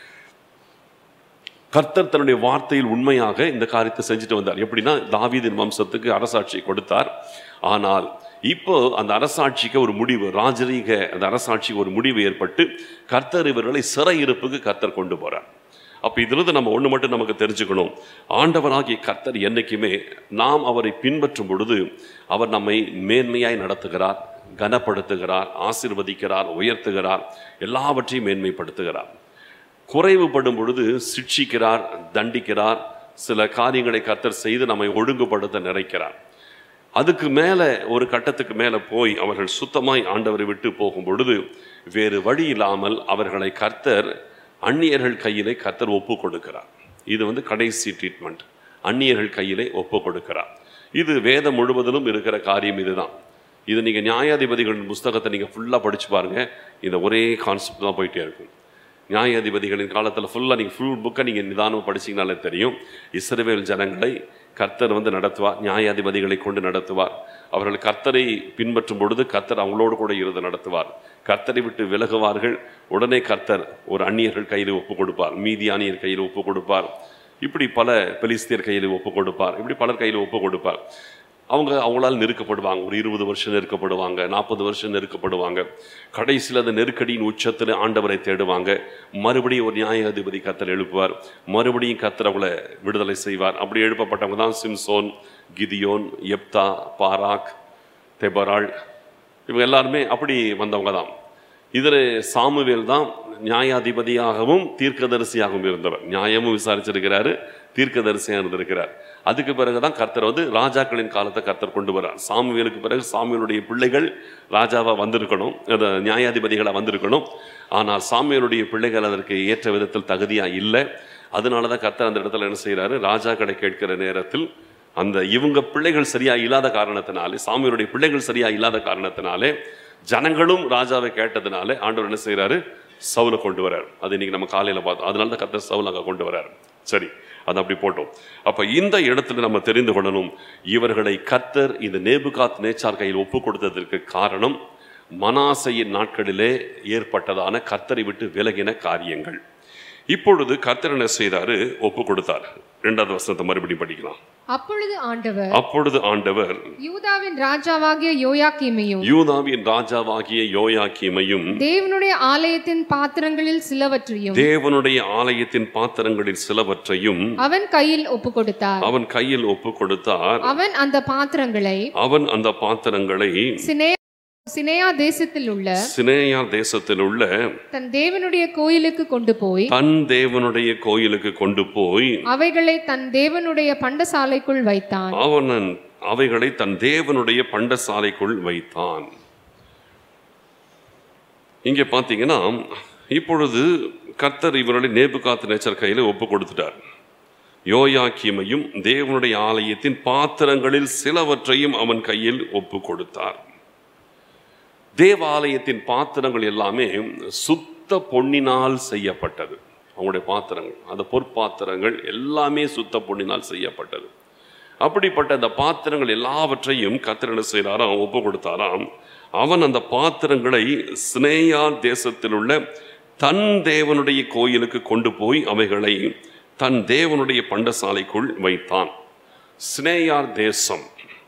கர்த்தர் தன்னுடைய வார்த்தையில் உண்மையாக இந்த காரியத்தை செஞ்சுட்டு வந்தார் எப்படின்னா தாவீதின் வம்சத்துக்கு அரசாட்சி கொடுத்தார் ஆனால் இப்போ அந்த அரசாட்சிக்கு ஒரு முடிவு ராஜரீக அந்த அரசாட்சிக்கு ஒரு முடிவு ஏற்பட்டு கர்த்தர் இவர்களை சிறை இருப்புக்கு கர்த்தர் கொண்டு போறார் அப்போ இதிலிருந்து நம்ம ஒன்று மட்டும் நமக்கு தெரிஞ்சுக்கணும் ஆண்டவராகிய கர்த்தர் என்னைக்குமே நாம் அவரை பின்பற்றும் பொழுது அவர் நம்மை மேன்மையாய் நடத்துகிறார் கனப்படுத்துகிறார் ஆசீர்வதிக்கிறார் உயர்த்துகிறார் எல்லாவற்றையும் மேன்மைப்படுத்துகிறார் குறைவுபடும் பொழுது சிட்சிக்கிறார் தண்டிக்கிறார் சில காரியங்களை கர்த்தர் செய்து நம்மை ஒழுங்குபடுத்த நினைக்கிறார் அதுக்கு மேலே ஒரு கட்டத்துக்கு மேலே போய் அவர்கள் சுத்தமாய் ஆண்டவரை விட்டு போகும் பொழுது வேறு வழி இல்லாமல் அவர்களை கர்த்தர் அந்நியர்கள் கையிலே கர்த்தர் ஒப்பு கொடுக்கிறார் இது வந்து கடைசி ட்ரீட்மெண்ட் அந்நியர்கள் கையிலே ஒப்பு கொடுக்கிறார் இது வேதம் முழுவதிலும் இருக்கிற காரியம் இதுதான் இது நீங்கள் நியாயாதிபதிகளின் புஸ்தகத்தை நீங்கள் ஃபுல்லாக படிச்சு பாருங்க இந்த ஒரே கான்செப்ட் தான் போயிட்டே இருக்கும் நியாயாதிபதிகளின் காலத்தில் ஃபுல்லாக நீங்கள் ஃபுல் புக்கை நீங்கள் நிதானமாக படிச்சீங்கனாலே தெரியும் இஸ்ரவேல் ஜனங்களை கர்த்தர் வந்து நடத்துவார் நியாயாதிபதிகளை கொண்டு நடத்துவார் அவர்கள் கர்த்தரை பின்பற்றும் பொழுது கர்த்தர் அவங்களோடு கூட இருந்து நடத்துவார் கர்த்தரை விட்டு விலகுவார்கள் உடனே கர்த்தர் ஒரு அந்நியர்கள் கையில் ஒப்பு கொடுப்பார் மீதியானியர் கையில் ஒப்பு கொடுப்பார் இப்படி பல பெலிஸ்தியர் கையில் ஒப்பு கொடுப்பார் இப்படி பலர் கையில் ஒப்பு கொடுப்பார் அவங்க அவங்களால் நெருக்கப்படுவாங்க ஒரு இருபது வருஷம் நெருக்கப்படுவாங்க நாற்பது வருஷம் நெருக்கப்படுவாங்க கடைசியில் அந்த நெருக்கடியின் உச்சத்தில் ஆண்டவரை தேடுவாங்க மறுபடியும் ஒரு நியாயாதிபதி கத்தர் எழுப்புவார் மறுபடியும் கத்தர் அவங்கள விடுதலை செய்வார் அப்படி எழுப்பப்பட்டவங்க தான் சிம்சோன் கிதியோன் எப்தா பாராக் தெபராள் இவங்க எல்லாருமே அப்படி வந்தவங்க தான் இதில் சாமுவேல் தான் நியாயாதிபதியாகவும் தீர்க்கதரிசியாகவும் இருந்தவர் நியாயமும் விசாரிச்சிருக்கிறாரு தீர்க்கதரிசியாக இருந்திருக்கிறார் அதுக்கு பிறகு தான் கர்த்தர் வந்து ராஜாக்களின் காலத்தை கர்த்தர் கொண்டு வரார் சாமுவேலுக்கு பிறகு சாமுவேலுடைய பிள்ளைகள் ராஜாவாக வந்திருக்கணும் அது நியாயாதிபதிகளாக வந்திருக்கணும் ஆனால் சாமுவேலுடைய பிள்ளைகள் அதற்கு ஏற்ற விதத்தில் தகுதியாக இல்லை அதனால தான் கர்த்தர் அந்த இடத்துல என்ன செய்கிறாரு ராஜாக்களை கேட்கிற நேரத்தில் அந்த இவங்க பிள்ளைகள் சரியா இல்லாத காரணத்தினாலே சாமியோருடைய பிள்ளைகள் சரியா இல்லாத காரணத்தினாலே ஜனங்களும் ராஜாவை கேட்டதுனாலே ஆண்டவர் என்ன செய்றாரு சவுலை கொண்டு வரார் அது இன்னைக்கு நம்ம காலையில பார்த்தோம் அதனால தான் கர்த்தர் சவுல் அங்கே கொண்டு வரார் சரி அது அப்படி போட்டோம் அப்ப இந்த இடத்துல நம்ம தெரிந்து கொள்ளணும் இவர்களை கர்த்தர் இந்த நேபுகாத் நேச்சார் கையில் ஒப்பு கொடுத்ததற்கு காரணம் மனாசையின் நாட்களிலே ஏற்பட்டதான கர்த்தரை விட்டு விலகின காரியங்கள் இப்பொழுது கர்த்தர் என்ன செய்தாரு ஒப்பு கொடுத்தார் ரெண்டாவது வசனத்தை மறுபடியும் படிக்கலாம்
அப்பொழுது ஆண்டவர்
அப்பொழுது ஆண்டவர்
யூதாவின் ராஜாவாகிய யோயாக்கீமையும்
யூதாவின் ராஜாவாகிய யோயாக்கீமையும்
தேவனுடைய ஆலயத்தின் பாத்திரங்களில் சிலவற்றையும்
தேவனுடைய ஆலயத்தின் பாத்திரங்களில் சிலவற்றையும்
அவன் கையில் ஒப்பு கொடுத்தார்
அவன் கையில் ஒப்பு கொடுத்தார்
அவன் அந்த பாத்திரங்களை
அவன் அந்த பாத்திரங்களை
சினே சினேயா தேசத்தில் உள்ள
சினேயா தேசத்தில் உள்ள
தன் தேவனுடைய கோயிலுக்கு கொண்டு போய்
தன் தேவனுடைய கோயிலுக்கு கொண்டு போய்
அவைகளை தன் தேவனுடைய பண்டசாலைக்குள் வைத்தான்
அவன் அவைகளை தன் தேவனுடைய பண்டசாலைக்குள் வைத்தான் இங்கே பார்த்தீங்கன்னா இப்பொழுது கர்த்தர் இவர்களை நேபுகாத்து நேச்சர் கையில் ஒப்பு கொடுத்துட்டார் யோயாக்கியமையும் தேவனுடைய ஆலயத்தின் பாத்திரங்களில் சிலவற்றையும் அவன் கையில் ஒப்பு கொடுத்தார் தேவாலயத்தின் பாத்திரங்கள் எல்லாமே சுத்த பொன்னினால் செய்யப்பட்டது அவங்களுடைய பாத்திரங்கள் அந்த பொற்பாத்திரங்கள் எல்லாமே சுத்த பொன்னினால் செய்யப்பட்டது அப்படிப்பட்ட அந்த பாத்திரங்கள் எல்லாவற்றையும் கர்த்தர் என்ன செய்கிறாராம் ஒப்பு கொடுத்தாராம் அவன் அந்த பாத்திரங்களை சினேயா தேசத்தில் உள்ள தன் தேவனுடைய கோயிலுக்கு கொண்டு போய் அவைகளை தன் தேவனுடைய பண்டசாலைக்குள் வைத்தான் சினேயார் தேசம்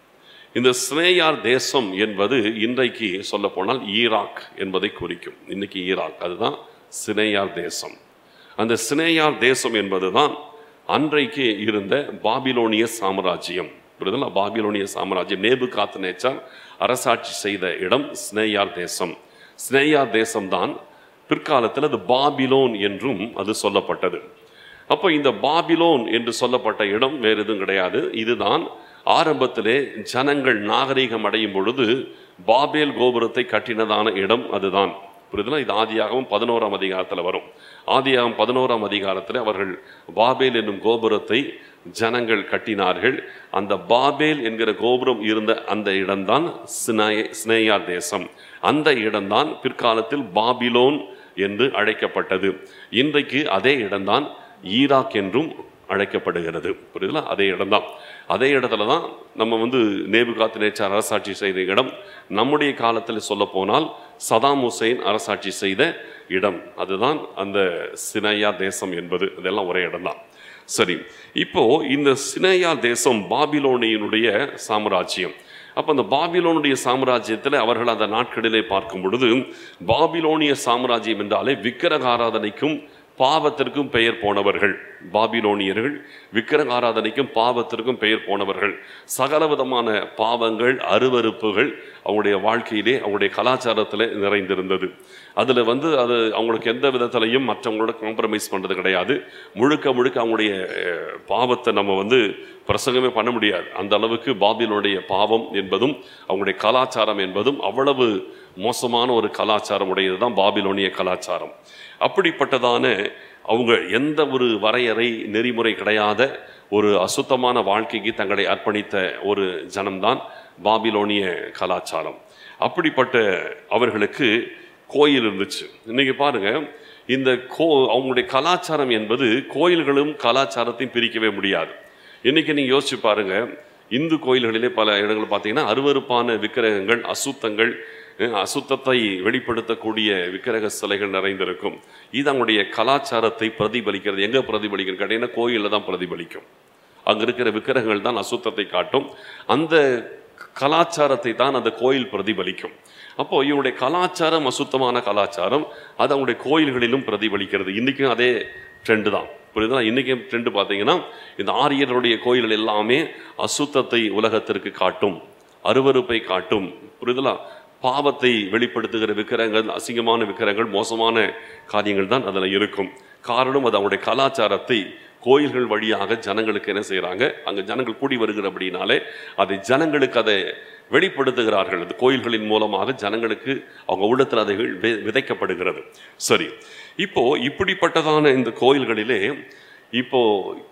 இந்த சினேயார் தேசம் என்பது இன்றைக்கு சொல்ல போனால் ஈராக் என்பதை குறிக்கும் இன்னைக்கு ஈராக் அதுதான் சினேயார் தேசம் அந்த சினேயார் தேசம் என்பதுதான் அன்றைக்கு இருந்த பாபிலோனிய சாம்ராஜ்யம் புரியுதுங்களா பாபிலோனிய சாம்ராஜ்யம் நேபு காத்து நேச்சார் அரசாட்சி செய்த இடம் ஸ்னேயார் தேசம் ஸ்னேயார் தேசம்தான் பிற்காலத்தில் அது பாபிலோன் என்றும் அது சொல்லப்பட்டது அப்போ இந்த பாபிலோன் என்று சொல்லப்பட்ட இடம் வேறு எதுவும் கிடையாது இதுதான் ஆரம்பத்திலே ஜனங்கள் நாகரீகம் அடையும் பொழுது பாபேல் கோபுரத்தை கட்டினதான இடம் அதுதான் புரியுதுனா இது ஆதியாகவும் பதினோராம் அதிகாரத்தில் வரும் ஆதியாகம் பதினோராம் அதிகாரத்தில் அவர்கள் பாபேல் என்னும் கோபுரத்தை ஜனங்கள் கட்டினார்கள் அந்த பாபேல் என்கிற கோபுரம் இருந்த அந்த இடம்தான் சினாய ஸ்னேயார் தேசம் அந்த இடம்தான் பிற்காலத்தில் பாபிலோன் என்று அழைக்கப்பட்டது இன்றைக்கு அதே இடம்தான் ஈராக் என்றும் அழைக்கப்படுகிறது புரியுதுல அதே இடம்தான் அதே இடத்துல தான் நம்ம வந்து நேபுகாத்து நேச்சார் அரசாட்சி செய்த இடம் நம்முடைய காலத்தில் சொல்ல போனால் சதாம் ஹுசைன் அரசாட்சி செய்த இடம் அதுதான் அந்த சினையா தேசம் என்பது இதெல்லாம் ஒரே இடம்தான் சரி இப்போ இந்த சினையா தேசம் பாபிலோனியினுடைய சாம்ராஜ்யம் அப்போ அந்த பாபிலோனுடைய சாம்ராஜ்யத்தில் அவர்கள் அந்த நாட்களிலே பார்க்கும் பொழுது பாபிலோனிய சாம்ராஜ்யம் என்றாலே விக்கிரக ஆராதனைக்கும் பாவத்திற்கும் பெயர் போனவர்கள் பாபிலோனியர்கள் விக்கிரக ஆராதனைக்கும் பாவத்திற்கும் பெயர் போனவர்கள் சகலவிதமான பாவங்கள் அருவருப்புகள் அவங்களுடைய வாழ்க்கையிலே அவங்களுடைய கலாச்சாரத்தில் நிறைந்திருந்தது அதில் வந்து அது அவங்களுக்கு எந்த விதத்திலையும் மற்றவங்களோட காம்ப்ரமைஸ் பண்ணுறது கிடையாது முழுக்க முழுக்க அவங்களுடைய அஹ், பாவத்தை நம்ம வந்து பிரசங்கமே பண்ண முடியாது அந்த அளவுக்கு பாபிலோனுடைய பாவம் என்பதும் அவங்களுடைய கலாச்சாரம் என்பதும் அவ்வளவு மோசமான ஒரு கலாச்சாரம் உடையது தான் பாபிலோனிய கலாச்சாரம் அப்படிப்பட்டதான அவங்க எந்த ஒரு வரையறை நெறிமுறை கிடையாத ஒரு அசுத்தமான வாழ்க்கைக்கு தங்களை அர்ப்பணித்த ஒரு ஜனம்தான் பாபிலோனிய கலாச்சாரம் அப்படிப்பட்ட அவர்களுக்கு கோயில் இருந்துச்சு இன்னைக்கு பாருங்க இந்த கோ அவங்களுடைய கலாச்சாரம் என்பது கோயில்களும் கலாச்சாரத்தையும் பிரிக்கவே முடியாது இன்னைக்கு நீங்க யோசிச்சு பாருங்க இந்து கோயில்களிலே பல இடங்கள் பார்த்தீங்கன்னா அருவருப்பான விக்கிரகங்கள் அசுத்தங்கள் அஹ், அசுத்தத்தை வெளிப்படுத்தக்கூடிய விக்கிரக சிலைகள் நிறைந்திருக்கும் இது அவங்களுடைய கலாச்சாரத்தை பிரதிபலிக்கிறது எங்க பிரதிபலிக்கிறது கேட்டீங்கன்னா கோயிலில் தான் பிரதிபலிக்கும் அங்க இருக்கிற விக்கிரகங்கள் தான் அசுத்தத்தை காட்டும் அந்த கலாச்சாரத்தை தான் அந்த கோயில் பிரதிபலிக்கும் அப்போ இவனுடைய கலாச்சாரம் அசுத்தமான கலாச்சாரம் அது அவங்களுடைய கோயில்களிலும் பிரதிபலிக்கிறது இன்னைக்கும் அதே ட்ரெண்டு தான் புரியுதா இன்னைக்கு ட்ரெண்டு பார்த்தீங்கன்னா இந்த ஆரியர்களுடைய கோயில்கள் எல்லாமே அசுத்தத்தை உலகத்திற்கு காட்டும் அருவருப்பை காட்டும் புரியுதலா பாவத்தை வெளிப்படுத்துகிற விக்கிரகங்கள் அசிங்கமான விக்கிரகங்கள் மோசமான காரியங்கள் தான் அதில் இருக்கும் காரணம் அது அவங்களுடைய கலாச்சாரத்தை கோயில்கள் வழியாக ஜனங்களுக்கு என்ன செய்கிறாங்க அங்கே ஜனங்கள் கூடி வருகிறபடினாலே அதை ஜனங்களுக்கு அதை வெளிப்படுத்துகிறார்கள் அது கோயில்களின் மூலமாக ஜனங்களுக்கு அவங்க உள்ளத்தில் அதை வி- விதைக்கப்படுகிறது சரி இப்போ இப்படிப்பட்டதான இந்த கோயில்களிலே இப்போ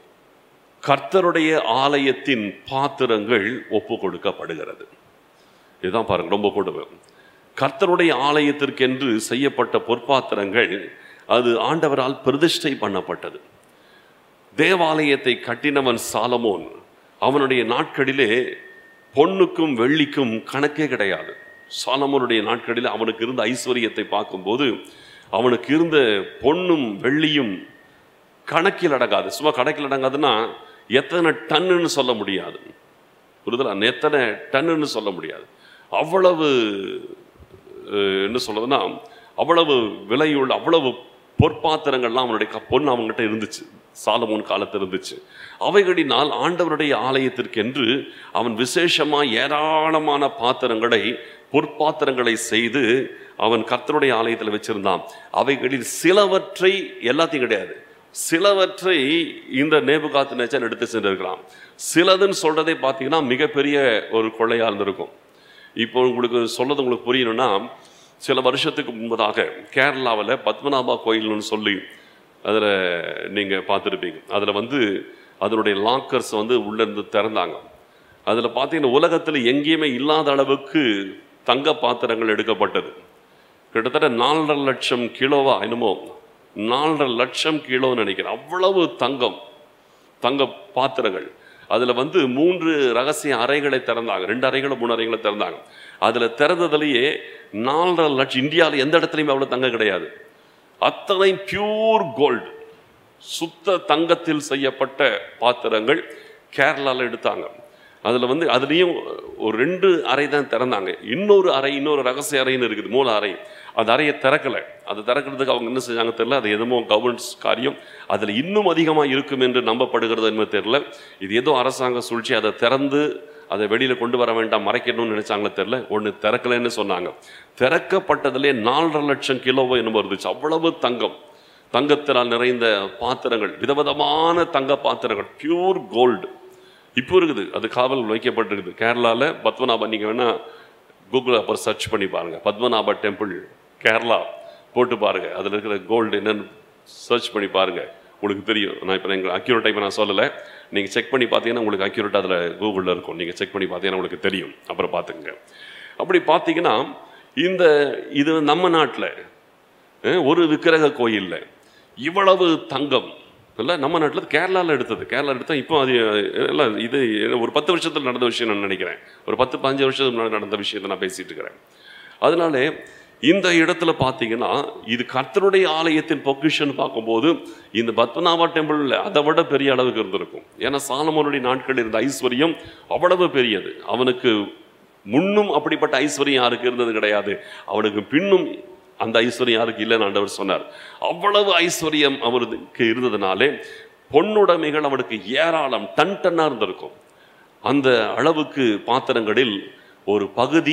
கர்த்தருடைய ஆலயத்தின் பாத்திரங்கள் ஒப்பு கொடுக்கப்படுகிறது இதுதான் பாருங்க ரொம்ப கொடுமை கர்த்தருடைய ஆலயத்திற்கென்று செய்யப்பட்ட பொற்பாத்திரங்கள் அது ஆண்டவரால் பிரதிஷ்டை பண்ணப்பட்டது தேவாலயத்தை கட்டினவன் சாலமோன் அவனுடைய நாட்களிலே பொன்னுக்கும் வெள்ளிக்கும் கணக்கே கிடையாது சாலமோனுடைய நாட்களில் அவனுக்கு இருந்த ஐஸ்வர்யத்தை பார்க்கும்போது அவனுக்கு இருந்த பொன்னும் வெள்ளியும் கணக்கில் அடங்காது சும்மா கணக்கில் அடங்காதுன்னா எத்தனை டன்னுன்னு சொல்ல முடியாது புரிதலா எத்தனை டன்னுன்னு சொல்ல முடியாது அவ்வளவு அஹ், என்ன சொல்றதுன்னா அவ்வளவு விலையுள்ள அவ்வளவு பொற்பாத்திரங்கள்லாம் அவனுடைய க- பொன் அவங்ககிட்ட இருந்துச்சு சாலமோன் காலத்தில் இருந்துச்சு அவைகளினால் ஆண்டவருடைய ஆலயத்திற்கென்று அவன் விசேஷமா ஏராளமான பாத்திரங்களை பொற்பாத்திரங்களை செய்து அவன் கர்த்தருடைய ஆலயத்தில் வச்சிருந்தான் அவைகளில் சிலவற்றை எல்லாத்தையும் கிடையாது சிலவற்றை இந்த நேபுகாத்து நேச்சர் எடுத்து சென்றிருக்கிறான் சிலதுன்னு சொல்றதே பார்த்தீங்கன்னா மிகப்பெரிய ஒரு கொள்ளையா இருந்திருக்கும் இப்போ உங்களுக்கு சொல்றது உங்களுக்கு புரியணும்னா சில வருஷத்துக்கு முன்பதாக கேரளாவில் பத்மநாபா கோயில்னு சொல்லி அதில் நீங்கள் பார்த்துருப்பீங்க அதில் வந்து அதனுடைய லாக்கர்ஸ் வந்து உள்ளேருந்து திறந்தாங்க அதில் பார்த்தீங்கன்னா உலகத்தில் எங்கேயுமே இல்லாத அளவுக்கு தங்க பாத்திரங்கள் எடுக்கப்பட்டது கிட்டத்தட்ட நாலரை லட்சம் கிலோவா என்னமோ நாலரை லட்சம் கிலோன்னு நினைக்கிறேன் அவ்வளவு தங்கம் தங்க பாத்திரங்கள் அதில் வந்து மூன்று ரகசிய அறைகளை திறந்தாங்க ரெண்டு அறைகளை மூணு அறைகளை திறந்தாங்க அதில் திறந்ததுலேயே நாலரை லட்சம் இந்தியாவில் எந்த இடத்துலையுமே அவ்வளோ தங்கம் கிடையாது அத்தனை பியூர் கோல்டு சுத்த தங்கத்தில் செய்யப்பட்ட பாத்திரங்கள் கேரளாவில் எடுத்தாங்க அதில் வந்து அதுலேயும் ஒரு ரெண்டு அறை தான் திறந்தாங்க இன்னொரு அறை இன்னொரு ரகசிய அறைன்னு இருக்குது மூல அறை அந்த அறையை திறக்கலை அது திறக்கிறதுக்கு அவங்க என்ன செஞ்சாங்க தெரியல அது எதுவும் கவர்னன்ஸ் காரியம் அதில் இன்னும் அதிகமாக இருக்கும் என்று நம்பப்படுகிறது என்பது தெரியல இது ஏதோ அரசாங்க சூழ்ச்சி அதை திறந்து அதை வெளியில் கொண்டு வர வேண்டாம் மறைக்கணும்னு நினைச்சாங்களே தெரியல ஒன்று திறக்கலைன்னு சொன்னாங்க திறக்கப்பட்டதிலே நாலரை லட்சம் கிலோவோ என்னமோ இருந்துச்சு அவ்வளவு தங்கம் தங்கத்தினால் நிறைந்த பாத்திரங்கள் விதவிதமான தங்க பாத்திரங்கள் பியூர் கோல்டு இப்போ இருக்குது அது காவல் வைக்கப்பட்டிருக்குது கேரளாவில் பத்மநாபா நீங்கள் வேணால் கூகுளில் அப்புறம் சர்ச் பண்ணி பாருங்கள் பத்மநாபா டெம்பிள் கேரளா போட்டு பாருங்கள் அதில் இருக்கிற கோல்டு என்னன்னு சர்ச் பண்ணி பாருங்கள் உங்களுக்கு தெரியும் நான் இப்போ எங்கள் அக்யூரேட்டாக இப்போ நான் சொல்லலை நீங்கள் செக் பண்ணி பார்த்தீங்கன்னா உங்களுக்கு அக்யூரேட்டாக அதில் கூகுளில் இருக்கும் நீங்கள் செக் பண்ணி பார்த்தீங்கன்னா உங்களுக்கு தெரியும் அப்புறம் பார்த்துங்க அப்படி பார்த்தீங்கன்னா இந்த இது நம்ம நாட்டில் அஹ், ஒரு விக்கிரக கோயிலில் இவ்வளவு தங்கம் இல்லை நம்ம நாட்டில் கேரளாவில் எடுத்தது கேரளா எடுத்தா இப்போ அது எல்லாம் இது ஒரு பத்து வருஷத்தில் நடந்த விஷயம் நான் நினைக்கிறேன் ஒரு பத்து பதினஞ்சு வருஷத்துக்கு முன்னாடி நடந்த விஷயத்தை நான் பேசிட்டு இருக்கிறேன் அதனால இந்த இடத்துல பார்த்தீங்கன்னா இது கர்த்தருடைய ஆலயத்தின் பொக்கிஷன் பார்க்கும்போது இந்த பத்மநாபா டெம்பிளில் அதை விட பெரிய அளவுக்கு இருந்திருக்கும் ஏன்னா சாலமோனுடைய நாட்கள் இருந்த ஐஸ்வர்யம் அவ்வளவு பெரியது அவனுக்கு முன்னும் அப்படிப்பட்ட ஐஸ்வர்யம் யாருக்கு இருந்தது கிடையாது அவனுக்கு பின்னும் அந்த ஐஸ்வர்யம் யாருக்கு இல்லைன்னு ஆண்டவர் சொன்னார் அவ்வளவு ஐஸ்வர்யம் அவருக்கு இருந்ததுனாலே பொன்னுடைமைகள் அவனுக்கு ஏராளம் டன் டன்னா இருந்திருக்கும் அந்த அளவுக்கு பாத்திரங்களில் ஒரு பகுதி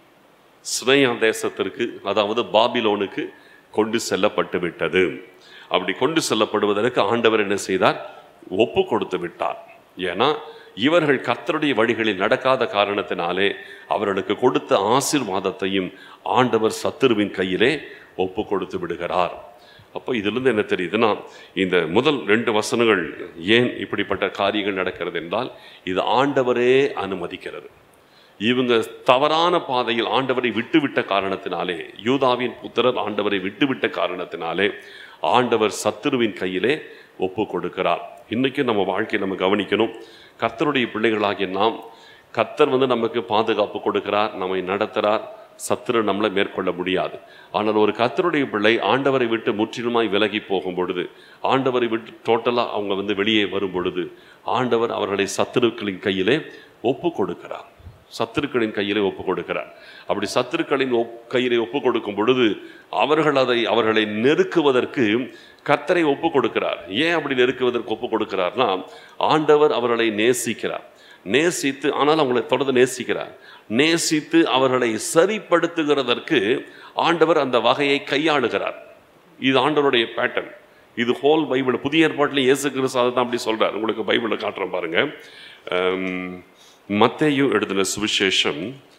ஸ்னேயா தேசத்திற்கு அதாவது பாபிலோனுக்கு கொண்டு செல்லப்பட்டு விட்டது அப்படி கொண்டு செல்லப்படுவதற்கு ஆண்டவர் என்ன செய்தார் ஒப்பு கொடுத்து விட்டார் ஏன்னா இவர்கள் கர்த்தருடைய வழிகளில் நடக்காத காரணத்தினாலே அவர்களுக்கு கொடுத்த ஆசீர்வாதத்தையும் ஆண்டவர் சத்துருவின் கையிலே ஒப்பு கொடுத்து விடுகிறார் அப்போ இதிலிருந்து என்ன தெரியுதுன்னா இந்த முதல் ரெண்டு வசனங்கள் ஏன் இப்படிப்பட்ட காரியங்கள் நடக்கிறது என்றால் இது ஆண்டவரே அனுமதிக்கிறது இவங்க தவறான பாதையில் ஆண்டவரை விட்டுவிட்ட காரணத்தினாலே யூதாவின் புத்திரர் ஆண்டவரை விட்டுவிட்ட காரணத்தினாலே ஆண்டவர் சத்துருவின் கையிலே ஒப்பு கொடுக்கிறார் இன்னைக்கு நம்ம வாழ்க்கையை நம்ம கவனிக்கணும் கர்த்தருடைய பிள்ளைகளாகிய நாம் கர்த்தர் வந்து நமக்கு பாதுகாப்பு கொடுக்கிறார் நம்மை நடத்துகிறார் சத்துரு நம்மளை மேற்கொள்ள முடியாது ஆனால் ஒரு கர்த்தருடைய பிள்ளை ஆண்டவரை விட்டு முற்றிலுமாய் விலகி போகும் பொழுது ஆண்டவரை விட்டு டோட்டலாக அவங்க வந்து வெளியே வரும் பொழுது ஆண்டவர் அவர்களை சத்துருக்களின் கையிலே ஒப்பு கொடுக்கிறார் சத்துருக்களின் கையிலே ஒப்பு கொடுக்கிறார் அப்படி சத்துருக்களின் ஒப் கையிலே ஒப்பு கொடுக்கும் பொழுது அவர்கள் அதை அவர்களை நெருக்குவதற்கு கர்த்தரை ஒப்பு கொடுக்கிறார் ஏன் அப்படி நெருக்குவதற்கு ஒப்பு கொடுக்கிறார்னா ஆண்டவர் அவர்களை நேசிக்கிறார் நேசித்து ஆனால் அவங்களை தொடர்ந்து நேசிக்கிறார் நேசித்து அவர்களை சரிப்படுத்துகிறதற்கு ஆண்டவர் அந்த வகையை கையாளுகிறார் இது ஆண்டவருடைய பேட்டர்ன் இது ஹோல் பைபிள் புதிய ஏற்பாட்டில் இயேசு கிறிஸ்து அதை தான் அப்படி சொல்றார் உங்களுக்கு பைபிளில் காட்டுறேன் பாருங்க அம், மத்தேயு எழுதின சுவிசேஷம்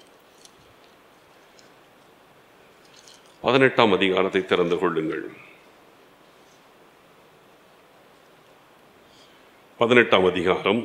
பதினெட்டாம் அதிகாரத்தை திறந்து கொள்ளுங்கள் பதினெட்டாம் அதிகாரம்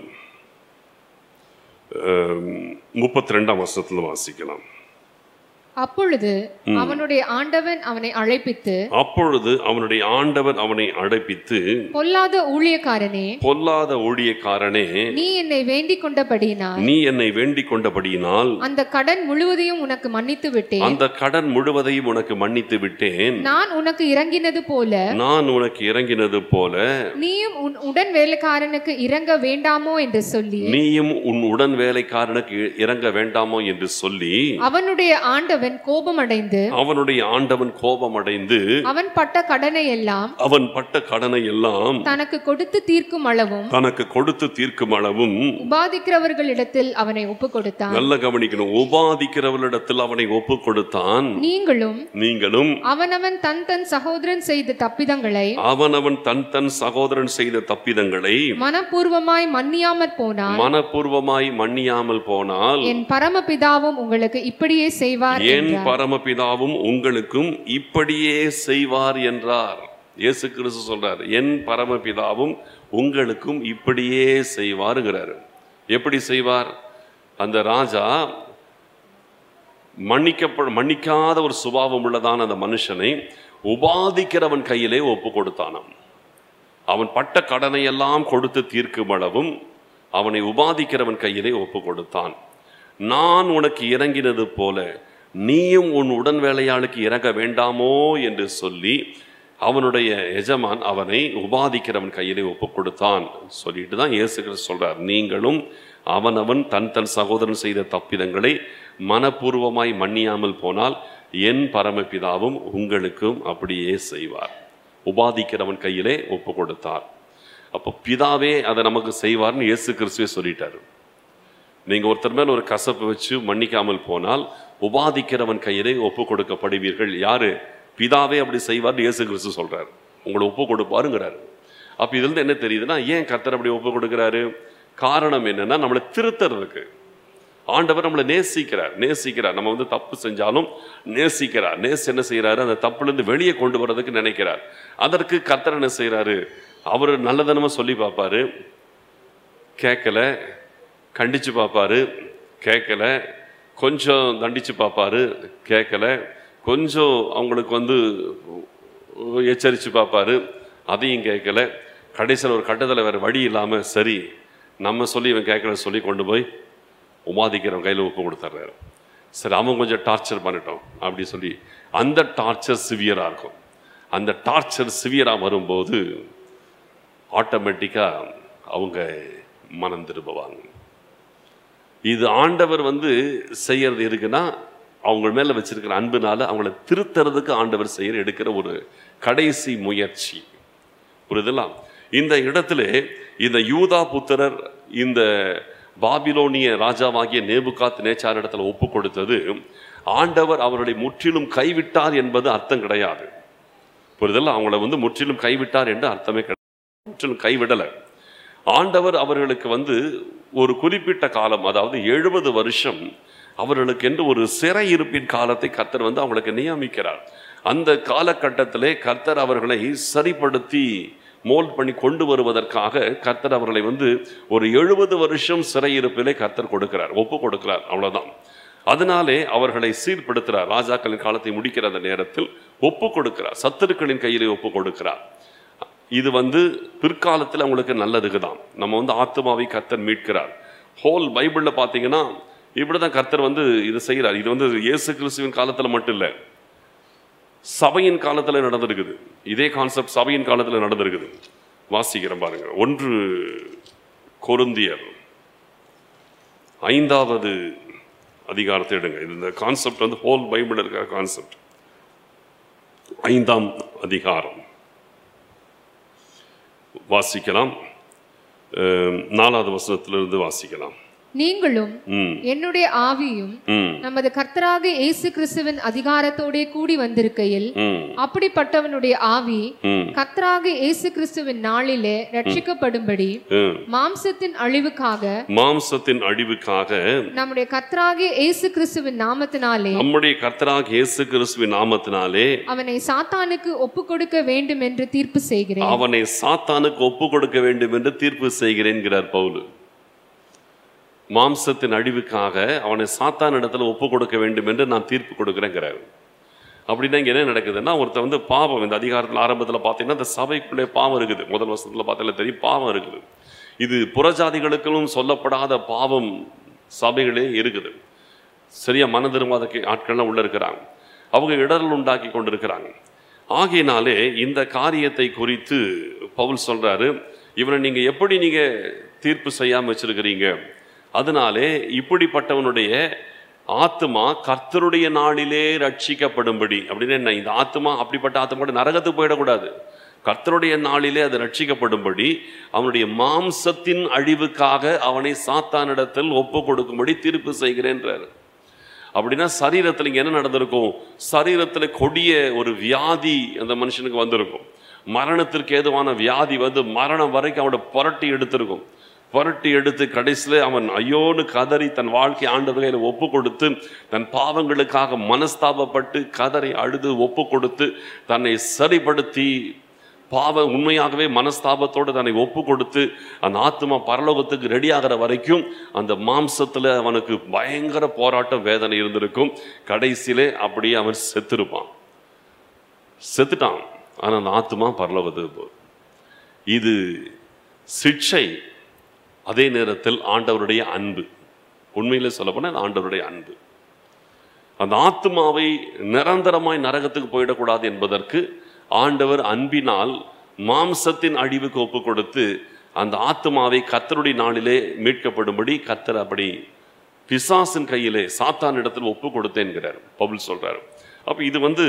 முப்பத்தி ரெண்டாம் வருஷத்துல வாசிக்கலாம்
அப்பொழுது அவனுடைய ஆண்டவன் அவனை அழைப்பித்து
அப்பொழுது அவனுடைய ஆண்டவர் அவனை அழைப்பித்து
பொல்லாத ஊழியக்காரனே
பொல்லாத ஊழியக்காரனே
நீ என்னை வேண்டிக் கொண்டபடியினால்
நீ என்னை வேண்டிக் கொண்டபடியினால்
அந்த கடன் முழுவதையும் உனக்கு மன்னித்து விட்டேன்
அந்த கடன் முழுவதையும் உனக்கு மன்னித்து விட்டேன்
நான் உனக்கு இறங்கினது போல
நான் உனக்கு இறங்கினது போல
நீயும் உன் உடன் வேலைக்காரனுக்கு இறங்க வேண்டாமோ என்று சொல்லி
நீயும் உன் உடன் வேலைக்காரனுக்கு இறங்க வேண்டாமோ என்று சொல்லி
அவனுடைய ஆண்டவன் கோபமடைந்து
அவனுடைய ஆண்டவன் கோபமடைந்து
அவன் பட்ட கடனை எல்லாம்
அவன் பட்ட கடனை எல்லாம்
தனக்கு கொடுத்து தீர்க்கும் அளவும்
தனக்கு கொடுத்து தீர்க்கும் அளவும்
உபாதிக்கிறவர்களிடத்தில் அவனை ஒப்பு கொடுத்தான்
நல்ல கவனிக்கணும் உபாதிக்கிறவளிடத்தில் அவனை ஒப்பு கொடுத்தான்
நீங்களும்
நீங்களும்
அவனவன் தன் தன் சகோதரன் செய்த தப்பிதங்களை
அவனவன் தன் தன் சகோதரன் செய்த தப்பிதங்களை
மனப்பூர்வமாய் மன்னியாமற் போனால்
மனப்பூர்வமாய் மன்னியாமல் போனால்
என் பரமபிதாவும் உங்களுக்கு இப்படியே செய்வார்
என்
என்றார்.
பரமபிதாவும் உங்களுக்கும் இப்படியே செய்வார் என்றார் இயேசு கிறிஸ்து சொல்றார் என் பரமபிதாவும் உங்களுக்கும் இப்படியே செய்வாருங்கிறாரு எப்படி செய்வார் அந்த ராஜா மன்னிக்கப்பட மன்னிக்காத ஒரு சுபாவம் உள்ளதான அந்த மனுஷனை உபாதிக்கிறவன் கையிலே ஒப்பு கொடுத்தானாம் அவன் பட்ட கடனை எல்லாம் கொடுத்து தீர்க்கும் அளவும் அவனை உபாதிக்கிறவன் கையிலே ஒப்பு கொடுத்தான் நான் உனக்கு இறங்கினது போல நீயும் உன் உடன் வேலையாளுக்கு இறங்க வேண்டாமோ என்று சொல்லி அவனுடைய எஜமான் அவனை உபாதிக்கிறவன் கையிலே ஒப்பு கொடுத்தான் சொல்லிட்டு தான் இயேசு கிறிஸ்து சொல்றார் நீங்களும் அவனவன் தன் தன் சகோதரன் செய்த தப்பிதங்களை மனப்பூர்வமாய் மன்னியாமல் போனால் என் பரமபிதாவும் உங்களுக்கும் அப்படியே செய்வார் உபாதிக்கிறவன் கையிலே ஒப்பு கொடுத்தார் அப்போ பிதாவே அதை நமக்கு செய்வார்னு இயேசு கிறிஸ்துவே சொல்லிட்டாரு நீங்க ஒருத்தர் மேல் ஒரு கசப்பு வச்சு மன்னிக்காமல் போனால் உபாதிக்கிறவன் கையிலே ஒப்பு கொடுக்கப்படுவீர்கள் யாரு பிதாவே அப்படி செய்வார்னு இயேசு கிறிஸ்து சொல்றாரு உங்களை ஒப்பு கொடுப்பாருங்கிறாரு அப்ப இதுல இருந்து என்ன தெரியுதுன்னா ஏன் கர்த்தர் அப்படி ஒப்பு கொடுக்கிறாரு காரணம் என்னன்னா நம்மளை திருத்தறதுக்கு ஆண்டவர் நம்மளை நேசிக்கிறார் நேசிக்கிறார் நம்ம வந்து தப்பு செஞ்சாலும் நேசிக்கிறார் நேசி என்ன செய்யறாரு அந்த தப்புலேருந்து வெளியே கொண்டு வர்றதுக்கு நினைக்கிறார் அதற்கு கர்த்தர் என்ன செய்யறாரு அவர் நல்லதனமா சொல்லி பார்ப்பாரு கேட்கல கண்டிச்சு பார்ப்பாரு கேட்கல கொஞ்சம் தண்டிச்சு பார்ப்பாரு கேட்கல கொஞ்சம் அவங்களுக்கு வந்து எச்சரித்து பார்ப்பாரு அதையும் கேட்கல கடைசியில் ஒரு கட்டத்தில் வேறு வழி இல்லாமல் சரி நம்ம சொல்லி இவன் கேட்கல சொல்லி கொண்டு போய் உமாதிக்கிறவன் கையில் ஒப்பு கொடுத்துட்றாரு சரி அவன் கொஞ்சம் டார்ச்சர் பண்ணட்டும் அப்படி சொல்லி அந்த டார்ச்சர் சிவியராக இருக்கும் அந்த டார்ச்சர் சிவியராக வரும்போது ஆட்டோமேட்டிக்காக அவங்க மனம் திரும்புவாங்க இது ஆண்டவர் வந்து செய்யறது இருக்குன்னா அவங்க மேல வச்சிருக்கிற அன்புனால அவங்கள திருத்துறதுக்கு ஆண்டவர் செய்யற எடுக்கிற ஒரு கடைசி முயற்சி புரியுதுலாம் இந்த இடத்துல இந்த யூதா புத்திரர் இந்த பாபிலோனிய ராஜாவாகிய நேபுகாத் நேச்சார் இடத்துல ஒப்பு கொடுத்தது ஆண்டவர் அவர்களை முற்றிலும் கைவிட்டார் என்பது அர்த்தம் கிடையாது புரியுதல்ல அவங்கள வந்து முற்றிலும் கைவிட்டார் என்று அர்த்தமே கிடையாது முற்றிலும் கைவிடலை ஆண்டவர் அவர்களுக்கு வந்து ஒரு குறிப்பிட்ட காலம் அதாவது எழுபது வருஷம் அவர்களுக்கு என்று ஒரு சிறை இருப்பின் காலத்தை கர்த்தர் வந்து அவங்களுக்கு நியமிக்கிறார் அந்த காலகட்டத்திலே கர்த்தர் அவர்களை சரிப்படுத்தி மோல்ட் பண்ணி கொண்டு வருவதற்காக கர்த்தர் அவர்களை வந்து ஒரு எழுபது வருஷம் சிறையிருப்பிலே கர்த்தர் கொடுக்கிறார் ஒப்பு கொடுக்கிறார் அவ்வளவுதான் அதனாலே அவர்களை சீர்படுத்துகிறார் ராஜாக்களின் காலத்தை முடிக்கிற அந்த நேரத்தில் ஒப்பு கொடுக்கிறார் சத்துருக்களின் கையிலே ஒப்பு கொடுக்கிறார் இது வந்து பிற்காலத்தில் அவங்களுக்கு நல்லதுக்கு தான் நம்ம வந்து ஆத்மாவை கர்த்தர் மீட்கிறார் ஹோல் பைபிளில் பார்த்தீங்கன்னா இப்படி தான் கர்த்தர் வந்து இது செய்கிறார் இது வந்து இயேசு கிறிஸ்துவின் காலத்தில் மட்டும் இல்லை சபையின் காலத்தில் நடந்திருக்குது இதே கான்செப்ட் சபையின் காலத்தில் நடந்திருக்குது வாசிக்கிறேன் பாருங்க ஒன்று கொருந்தியர் ஐந்தாவது அதிகாரத்தை எடுங்க இது இந்த கான்செப்ட் வந்து ஹோல் பைபிள் இருக்கிற கான்செப்ட் ஐந்தாம் அதிகாரம் வாசிக்கலாம் அஹ், நாலாவது வசனத்திலிருந்து வாசிக்கலாம்
நீங்களும்
ம்
என்னுடைய ஆவியும்
ம்
நமது கர்த்தராக இயேசு கிறிஸ்துவின் அதிகாரத்தோடே கூடி வந்திருக்கையில்
ம்
அப்படிப்பட்டவனுடைய ஆவி
ம்
கர்த்தராக இயேசு கிறிஸ்துவின் நாளிலே ரட்சிக்கப்படும்படி
ம்.
மாம்சத்தின் அழிவுக்காக
மாம்சத்தின் அழிவுக்காக
நம்முடைய கர்த்தராகிய இயேசு கிறிஸ்துவின் நாமத்தினாலே
நம்முடைய கர்த்தராக இயேசு கிறிஸ்துவின் நாமத்தினாலே
அவனை சாத்தானுக்கு ஒப்பு கொடுக்க வேண்டும் என்று தீர்ப்பு செய்கிறேன்
அவனை சாத்தானுக்கு ஒப்பு கொடுக்க வேண்டும் என்று தீர்ப்பு செய்கிறேன்கிறார் பவுல் மாம்சத்தின் அழிவுக்காக அவனை சாத்தான் இடத்துல ஒப்பு கொடுக்க வேண்டும் என்று நான் தீர்ப்பு கொடுக்குறேங்கிறார் அப்படின்னா இங்க என்ன நடக்குதுன்னா ஒருத்தன் வந்து பாவம் இந்த அதிகாரத்தில் ஆரம்பத்தில் பார்த்தீங்கன்னா இந்த சபைக்குள்ளே பாவம் இருக்குது முதல் வருஷத்தில் பார்த்தாலே தெரியும் பாவம் இருக்குது இது புறஜாதிகளுக்கும் சொல்லப்படாத பாவம் சபைகளே இருக்குது சரியா மன திரும்பாத கே- ஆட்கள்லாம் உள்ள இருக்கிறாங்க அவங்க இடரல் உண்டாக்கி கொண்டிருக்கிறாங்க ஆகையினாலே இந்த காரியத்தை குறித்து பவுல் சொல்றாரு இவனை நீங்க எப்படி நீங்க தீர்ப்பு செய்யாம வச்சிருக்கிறீங்க அதனாலே இப்படிப்பட்டவனுடைய ஆத்மா கர்த்தருடைய நாளிலே ரட்சிக்கப்படும்படி அப்படின்னு என்ன இந்த ஆத்மா அப்படிப்பட்ட ஆத்மா கூட நரகத்துக்கு போயிடக்கூடாது கர்த்தருடைய நாளிலே அது ரட்சிக்கப்படும்படி அவனுடைய மாம்சத்தின் அழிவுக்காக அவனை சாத்தானிடத்தில் ஒப்பு கொடுக்கும்படி தீர்ப்பு செய்கிறேன்றார் அப்படின்னா சரீரத்தில் இங்கே என்ன நடந்திருக்கும் சரீரத்தில் கொடிய ஒரு வியாதி அந்த மனுஷனுக்கு வந்திருக்கும் மரணத்திற்கு ஏதுவான வியாதி வந்து மரணம் வரைக்கும் அவனை புரட்டி எடுத்திருக்கும் புரட்டி எடுத்து கடைசியில் அவன் ஐயோன்னு கதறி தன் வாழ்க்கை ஆண்டவர் கையில் ஒப்பு கொடுத்து தன் பாவங்களுக்காக மனஸ்தாபப்பட்டு கதறி அழுது ஒப்பு கொடுத்து தன்னை சரிப்படுத்தி பாவ உண்மையாகவே மனஸ்தாபத்தோடு தன்னை ஒப்பு கொடுத்து அந்த ஆத்மா பரலோகத்துக்கு ரெடி ஆகிற வரைக்கும் அந்த மாம்சத்தில் அவனுக்கு பயங்கர போராட்டம் வேதனை இருந்திருக்கும் கடைசியிலே அப்படியே அவன் செத்துருப்பான் செத்துட்டான் ஆனால் அந்த ஆத்மா பரலோகத்துக்கு போகுது இது சிக்ஷை அதே நேரத்தில் ஆண்டவருடைய அன்பு உண்மையிலே சொல்லப்போனால் ஆண்டவருடைய அன்பு அந்த ஆத்மாவை நிரந்தரமாய் நரகத்துக்கு போயிடக்கூடாது என்பதற்கு ஆண்டவர் அன்பினால் மாம்சத்தின் அழிவுக்கு ஒப்பு கொடுத்து அந்த ஆத்மாவை கத்தருடைய நாளிலே மீட்கப்படும்படி கத்தர் அப்படி பிசாசின் கையிலே சாத்தான் இடத்தில் ஒப்பு கொடுத்தேன்கிறார் பவுல் சொல்றார் அப்ப இது வந்து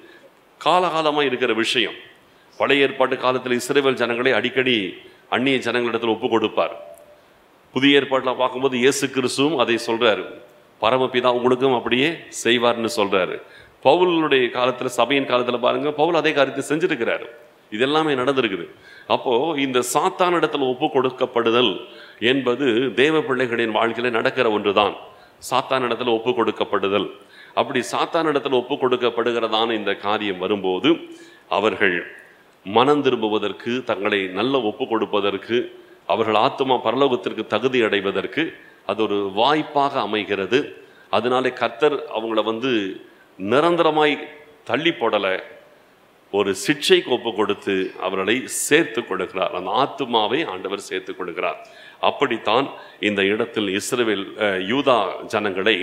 காலகாலமாக இருக்கிற விஷயம் பழைய ஏற்பாட்டு காலத்தில் இஸ்ரேல் ஜனங்களை அடிக்கடி அந்நிய ஜனங்களிடத்தில் ஒப்பு கொடுப்பார் புதிய ஏற்பாட்டில் பார்க்கும்போது இயேசு கிறிஸ்துவும் அதை சொல்றாரு பரமபிதா உங்களுக்கும் அப்படியே செய்வார்னு சொல்றாரு பவுலுடைய காலத்தில் சபையின் காலத்தில் பாருங்க பவுல் அதே காரியத்தை செஞ்சிருக்கிறாரு இது எல்லாமே நடந்திருக்குது அப்போ இந்த சாத்தான் இடத்துல ஒப்பு கொடுக்கப்படுதல் என்பது தேவ பிள்ளைகளின் வாழ்க்கையில நடக்கிற ஒன்றுதான் சாத்தான் இடத்துல ஒப்பு கொடுக்கப்படுதல் அப்படி சாத்தான் இடத்துல ஒப்பு கொடுக்கப்படுகிறதான இந்த காரியம் வரும்போது அவர்கள் மனம் திரும்புவதற்கு தங்களை நல்ல ஒப்பு கொடுப்பதற்கு அவர்கள் ஆத்மா பரலோகத்திற்கு தகுதி அடைவதற்கு அது ஒரு வாய்ப்பாக அமைகிறது அதனாலே கர்த்தர் அவங்கள வந்து நிரந்தரமாய் தள்ளி போடலை ஒரு சிக்ஷைக்கு ஒப்பு கொடுத்து அவர்களை சேர்த்து கொடுக்கிறார் அந்த ஆத்துமாவை ஆண்டவர் சேர்த்து கொடுக்கிறார் அப்படித்தான் இந்த இடத்தில் இஸ்ரவேல் அஹ், யூதா ஜனங்களை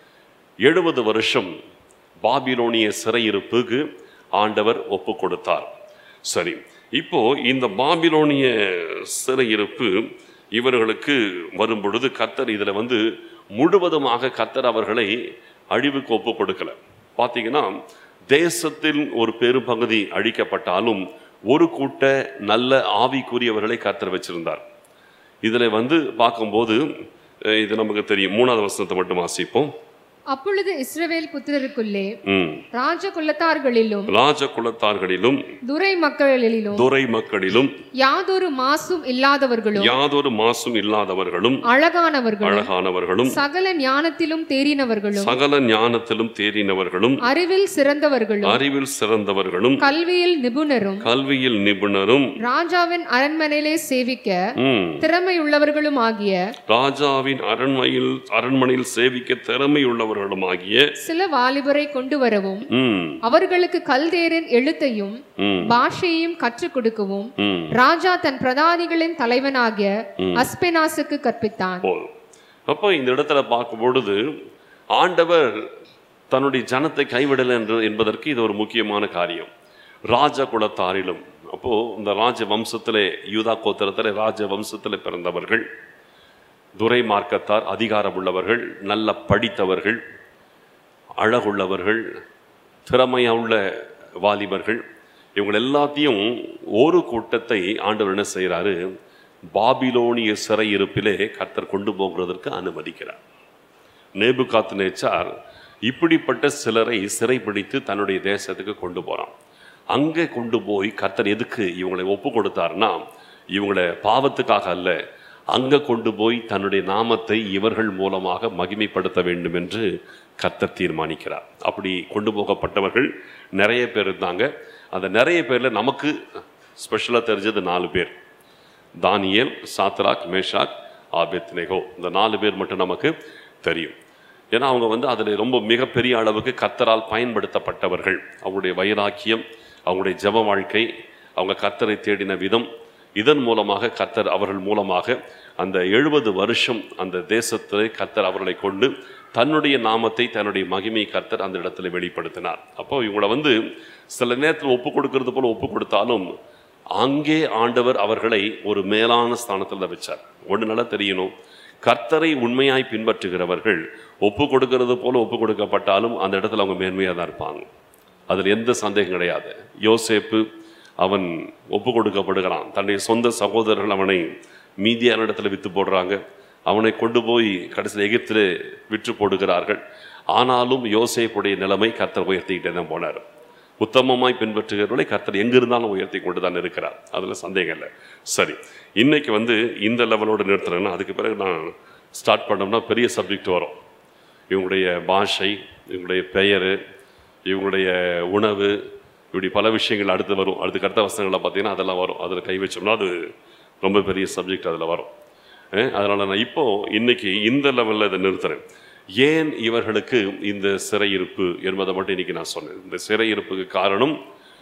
எழுபது வருஷம் பாபிலோனிய சிறையிருப்புக்கு ஆண்டவர் ஒப்பு கொடுத்தார் சரி இப்போ இந்த பாபிலோனிய சிறையிருப்பு இவர்களுக்கு வரும் பொழுது கத்தர் இதில் வந்து முழுவதுமாக கத்தர் அவர்களை அழிவுக்கு ஒப்பு கொடுக்கல பார்த்தீங்கன்னா தேசத்தில் ஒரு பெரும்பகுதி அழிக்கப்பட்டாலும் ஒரு கூட்ட நல்ல ஆவிக்குரியவர்களை கத்தர் வச்சிருந்தார் இதில் வந்து பார்க்கும்போது அஹ், இது நமக்கு தெரியும் மூணாவது வசனத்தை மட்டும் வாசிப்போம்
அப்பொழுது இஸ்ரவேல் புத்திரருக்குள்ளே
ம்
ராஜ குலத்தார்களிலும்
ராஜ குலத்தார்களிலும்
துரை மக்களிலும்
துரை மக்களிலும்
யாதொரு மாசும் இல்லாதவர்களும்
யாதொரு மாசும் இல்லாதவர்களும்
அழகானவர்களும்
அழகானவர்களும்
சகல ஞானத்திலும் தேறினவர்களும்
சகல ஞானத்திலும் தேறினவர்களும்
அறிவில் சிறந்தவர்களும்
அறிவில் சிறந்தவர்களும்
கல்வியில் நிபுணரும்
கல்வியில் நிபுணரும்
ராஜாவின் அரண்மனையிலே சேவிக்க
ம்,
திறமையுள்ளவர்களும் ஆகிய
ராஜாவின் அரண்மையில் அரண்மனையில் சேவிக்க திறமையுள்ளவர்களும் ஆகிய
சில வாலிபரை கொண்டு வரவும்
ம்,
அவர்களுக்கு கல்தேரின் எழுத்தையும்
ம்,
பாஷையையும் கற்றுக் கொடுக்கவும்
ம்,
ராஜா தன் பிரதானிகளின் தலைவனாகிய அஸ்பெனாசுக்கு கற்பித்தான்
போதும் அப்போ இந்த இடத்துல பார்க்கும் பொழுது ஆண்டவர் தன்னுடைய ஜனத்தை கைவிடலை என்று என்பதற்கு இது ஒரு முக்கியமான காரியம் ராஜ குலத்தாரிலும் அப்போ இந்த ராஜ வம்சத்திலே யூதா கோத்திரத்திலே ராஜ வம்சத்திலே பிறந்தவர்கள் துரை மார்க்கத்தார் அதிகாரம் உள்ளவர்கள் நல்ல படித்தவர்கள் அழகுள்ளவர்கள் திறமையுள்ள வாலிபர்கள் இவங்க எல்லாத்தையும் ஒரு கூட்டத்தை ஆண்டவர் என்ன செய்கிறாரு பாபிலோனிய சிறையிருப்பிலே கர்த்தர் கொண்டு போகிறதற்கு அனுமதிக்கிறார் நேபுகாத் நேச்சார் இப்படிப்பட்ட சிலரை சிறைப்பிடித்து தன்னுடைய தேசத்துக்கு கொண்டு போறான் அங்கே கொண்டு போய் கர்த்தர் எதுக்கு இவங்களை ஒப்பு கொடுத்தாருன்னா இவங்களை பாவத்துக்காக அல்ல அங்கே கொண்டு போய் தன்னுடைய நாமத்தை இவர்கள் மூலமாக மகிமைப்படுத்த வேண்டும் என்று கர்த்தர் தீர்மானிக்கிறார் அப்படி கொண்டு போகப்பட்டவர்கள் நிறைய பேர் இருந்தாங்க அந்த நிறைய பேரில் நமக்கு ஸ்பெஷலாக தெரிஞ்சது நாலு பேர் தானியேல் சாத்ராக் மேஷாக் ஆபெத்னேகோ இந்த நாலு பேர் மட்டும் நமக்கு தெரியும் ஏன்னா அவங்க வந்து அதில் ரொம்ப மிகப்பெரிய அளவுக்கு கத்தரால் பயன்படுத்தப்பட்டவர்கள் அவங்களுடைய வைராக்கியம் அவங்களுடைய ஜெப வாழ்க்கை அவங்க கத்தரை தேடின விதம் இதன் மூலமாக கத்தர் அவர்கள் மூலமாக அந்த எழுபது வருஷம் அந்த தேசத்திலே கத்தர் அவர்களை கொண்டு தன்னுடைய நாமத்தை தன்னுடைய மகிமை கர்த்தர் அந்த இடத்துல வெளிப்படுத்தினார் அப்போ இவங்களை வந்து சில நேரத்தில் ஒப்பு கொடுக்கறது போல ஒப்பு கொடுத்தாலும் அங்கே ஆண்டவர் அவர்களை ஒரு மேலான ஸ்தானத்தில் வச்சார் ஒன்று நல்லா தெரியணும் கர்த்தரை உண்மையாய் பின்பற்றுகிறவர்கள் ஒப்பு கொடுக்கிறது போல ஒப்பு கொடுக்கப்பட்டாலும் அந்த இடத்துல அவங்க மேன்மையாக தான் இருப்பாங்க அதில் எந்த சந்தேகம் கிடையாது யோசேப்பு அவன் ஒப்பு கொடுக்கப்படுகிறான் தன்னுடைய சொந்த சகோதரர்கள் அவனை மீதியான இடத்துல வித்து போடுறாங்க அவனை கொண்டு போய் கடைசியில் எகிப்திலே விற்று போடுகிறார்கள் ஆனாலும் யோசேப்புடைய நிலைமை கர்த்தர் உயர்த்திக்கிட்டே தான் போனார் உத்தமமாய் பின்பற்றுகிறவர்களை கர்த்தர் எங்க இருந்தாலும் உயர்த்தி கொண்டு தான் இருக்கிறார் அதுல சந்தேகம் இல்லை சரி இன்னைக்கு வந்து இந்த லெவலோட நிறுத்துறேன்னா அதுக்கு பிறகு நான் ஸ்டார்ட் பண்ணோம்னா பெரிய சப்ஜெக்ட் வரும் இவங்களுடைய பாஷை இவங்களுடைய பெயர் இவங்களுடைய உணவு இப்படி பல விஷயங்கள் அடுத்து வரும் அடுத்து அடுத்த வசனங்களில் பார்த்தீங்கன்னா அதெல்லாம் வரும் அதில் கை வச்சோம்னா அது ரொம்ப பெரிய சப்ஜெக்ட் அதில் வரும் அஹ் அதனால நான் இப்போ இன்னைக்கு இந்த லெவலில் இதை நிறுத்துறேன் ஏன் இவர்களுக்கு இந்த சிறையிருப்பு என்பதை மட்டும் இன்னைக்கு நான் சொன்னேன் இந்த சிறையிருப்புக்கு காரணம்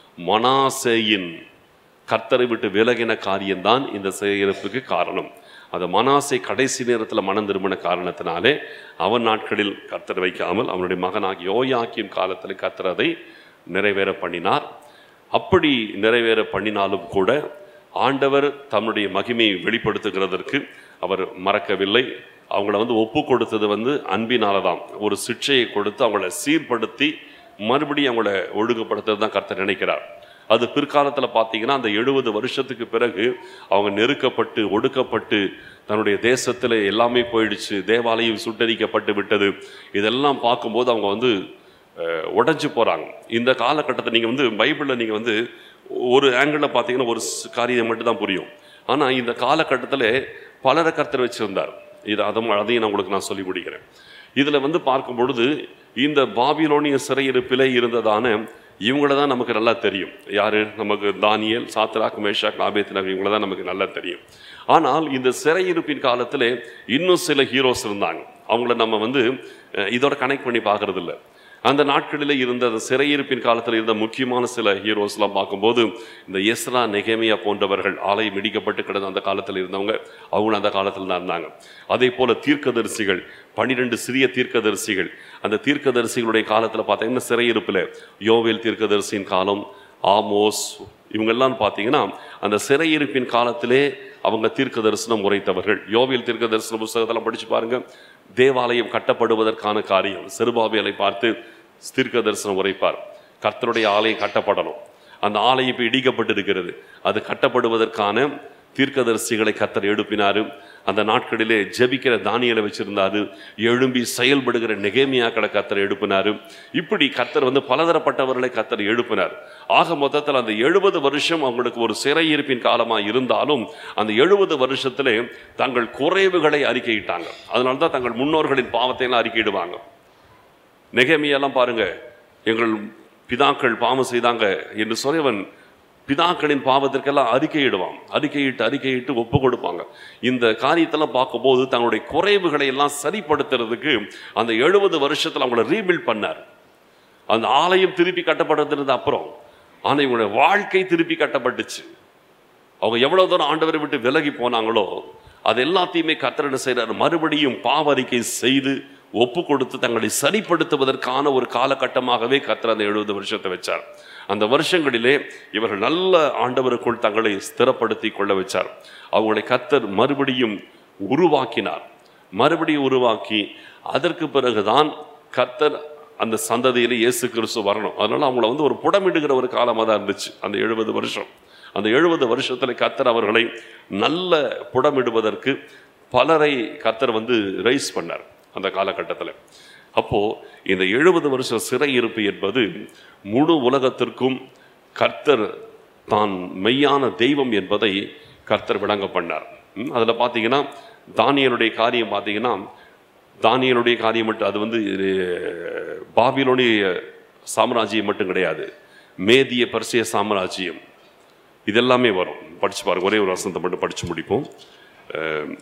மனாசேயின் கர்த்தரை விட்டு விலகின காரியம்தான் இந்த சிறையிருப்புக்கு காரணம் அந்த மனாசை கடைசி நேரத்தில் மனம் திரும்பின காரணத்தினாலே அவன் நாட்களில் கர்த்தர் வைக்காமல் அவனுடைய மகனாகி யோயாக்கியும் காலத்தில் கர்த்தர் அதை நிறைவேற பண்ணினார் அப்படி நிறைவேற பண்ணினாலும் கூட ஆண்டவர் தம்முடைய மகிமையை வெளிப்படுத்துகிறதற்கு அவர் மறக்கவில்லை அவங்கள வந்து ஒப்பு கொடுத்தது வந்து அன்பினால தான் ஒரு சிக்ஷையை கொடுத்து அவங்கள சீர்படுத்தி மறுபடியும் அவங்கள ஒழுங்குபடுத்துறது தான் கர்த்தர் நினைக்கிறார் அது பிற்காலத்தில் பார்த்தீங்கன்னா அந்த எழுபது வருஷத்துக்கு பிறகு அவங்க நெருக்கப்பட்டு ஒடுக்கப்பட்டு தன்னுடைய தேசத்தில் எல்லாமே போயிடுச்சு தேவாலயம் சுட்டரிக்கப்பட்டு விட்டது இதெல்லாம் பார்க்கும்போது அவங்க வந்து அஹ், உடைஞ்சு போகிறாங்க இந்த காலகட்டத்தை நீங்கள் வந்து பைபிளில் நீங்கள் வந்து ஒரு ஆங்கிளில் பார்த்தீங்கன்னா ஒரு ஸ்- காரியம் மட்டும் தான் புரியும் ஆனால் இந்த காலகட்டத்தில் பலரை கர்த்தர் வச்சிருந்தார் இது அதுவும் அதையும் நான் உங்களுக்கு நான் சொல்லி முடிக்கிறேன் இதில் வந்து பார்க்கும் பொழுது இந்த பாபிலோனிய சிறையிருப்பிலே இருந்ததான இவங்கள தான் நமக்கு நல்லா தெரியும் யாரு நமக்கு தானியல் சாத்ராக் மேஷாக் ஆபேத்னக் இவங்கள தான் நமக்கு நல்லா தெரியும் ஆனால் இந்த சிறையிருப்பின் காலத்தில் இன்னும் சில ஹீரோஸ் இருந்தாங்க அவங்கள நம்ம வந்து அஹ், இதோட கனெக்ட் பண்ணி பார்க்கறது இல்ல அந்த நாட்களில் இருந்த அந்த சிறையிருப்பின் காலத்தில் இருந்த முக்கியமான சில ஹீரோஸ்லாம் பார்க்கும்போது இந்த எஸ்ரா நெகேமியா போன்றவர்கள் ஆலயம் இடிக்கப்பட்டு கிடந்த அந்த காலத்தில் இருந்தவங்க அவங்களும் அந்த காலத்தில் தான் இருந்தாங்க அதே போல தீர்க்கதரிசிகள் பன்னிரெண்டு சிறிய தீர்க்கதரிசிகள் அந்த தீர்க்கதரிசிகளுடைய காலத்தில் பார்த்தீங்கன்னா சிறையிருப்பில் யோவேல் தீர்க்கதரிசியின் காலம் ஆமோஸ் இவங்கெல்லாம் பார்த்தீங்கன்னா அந்த சிறையிருப்பின் காலத்திலே அவங்க தீர்க்க தரிசனம் உரைத்தவர்கள் யோவியல் தீர்க்க தரிசன புஸ்தகத்தெல்லாம் படிச்சு பாருங்க தேவாலயம் கட்டப்படுவதற்கான காரியம் செருபாபியலை பார்த்து தீர்க்க தரிசனம் உரைப்பார் கர்த்தருடைய ஆலயம் கட்டப்படணும் அந்த ஆலயம் இப்போ இடிக்கப்பட்டு இருக்கிறது அது கட்டப்படுவதற்கான தீர்க்கதரிசிகளை கர்த்தர் எழுப்பினாரு அந்த நாட்களிலே ஜெபிக்கிற தானியலை வச்சிருந்தாரு எழும்பி செயல்படுகிற நெகேமியாக்களை கர்த்தர் எழுப்பினாரு இப்படி கர்த்தர் வந்து பலதரப்பட்டவர்களை கர்த்தர் எழுப்பினார் ஆக மொத்தத்தில் அந்த எழுபது வருஷம் அவங்களுக்கு ஒரு சிறையிருப்பின் காலமா இருந்தாலும் அந்த எழுபது வருஷத்திலே தங்கள் குறைவுகளை அறிக்கையிட்டாங்க அதனால தான் தங்கள் முன்னோர்களின் பாவத்தை எல்லாம் அறிக்கையிடுவாங்க நெகேமியெல்லாம் பாருங்க எங்கள் பிதாக்கள் பாவம் செய்தாங்க என்று சொல்லி அவன் பிதாக்களின் பாவத்திற்கெல்லாம் அறிக்கையிடுவான் அறிக்கையிட்டு அறிக்கையிட்டு ஒப்பு கொடுப்பாங்க இந்த காரியத்தெல்லாம் பார்க்கும்போது தங்களுடைய குறைவுகளை எல்லாம் சரிப்படுத்துறதுக்கு அந்த எழுபது வருஷத்துல அவங்கள ரீபில்ட் பண்ணார் அந்த ஆலயம் திருப்பி கட்டப்படுறது அப்புறம் ஆனா இவங்களுடைய வாழ்க்கை திருப்பி கட்டப்பட்டுச்சு அவங்க எவ்வளவு தூரம் ஆண்டவரை விட்டு விலகி போனாங்களோ அது எல்லாத்தையுமே கர்த்தர் என்ன செய்றாரு மறுபடியும் பாவரிக்கை செய்து ஒப்பு கொடுத்து தங்களை சரிப்படுத்துவதற்கான ஒரு காலகட்டமாகவே கர்த்தர் அந்த எழுபது வருஷத்தை வச்சார் அந்த வருஷங்களிலே இவர்கள் நல்ல ஆண்டவருக்குள் தங்களை ஸ்திரப்படுத்தி கொள்ள வச்சார் அவங்களை கர்த்தர் மறுபடியும் உருவாக்கினார் மறுபடியும் உருவாக்கி அதற்கு பிறகுதான் கர்த்தர் அந்த சந்ததியில இயேசு கிறிஸ்து வரணும் அதனால அவங்கள வந்து ஒரு புடமிடுகிற ஒரு காலமாக தான் இருந்துச்சு அந்த எழுபது வருஷம் அந்த எழுபது வருஷத்துல கர்த்தர் அவர்களை நல்ல புடமிடுவதற்கு பலரை கர்த்தர் வந்து ரைஸ் பண்ணார் அந்த காலகட்டத்தில் அப்போ இந்த எழுபது வருஷம் சிறையிருப்பு என்பது முழு உலகத்திற்கும் கர்த்தர் தான் மெய்யான தெய்வம் என்பதை கர்த்தர் விளங்க பண்ணார் ம், அதுல பார்த்தீங்கன்னா தானியலுடைய காரியம் பார்த்தீங்கன்னா தானியலுடைய காரியம் மட்டும் அது வந்து அஹ், பாபிலோனிய சாம்ராஜ்யம் மட்டும் கிடையாது மேதிய பர்சிய சாம்ராஜ்யம் இதெல்லாமே வரும் படிச்சு பாருங்க ஒரே ஒரு வசனத்தை மட்டும் படிச்சு முடிப்போம் அஹ்,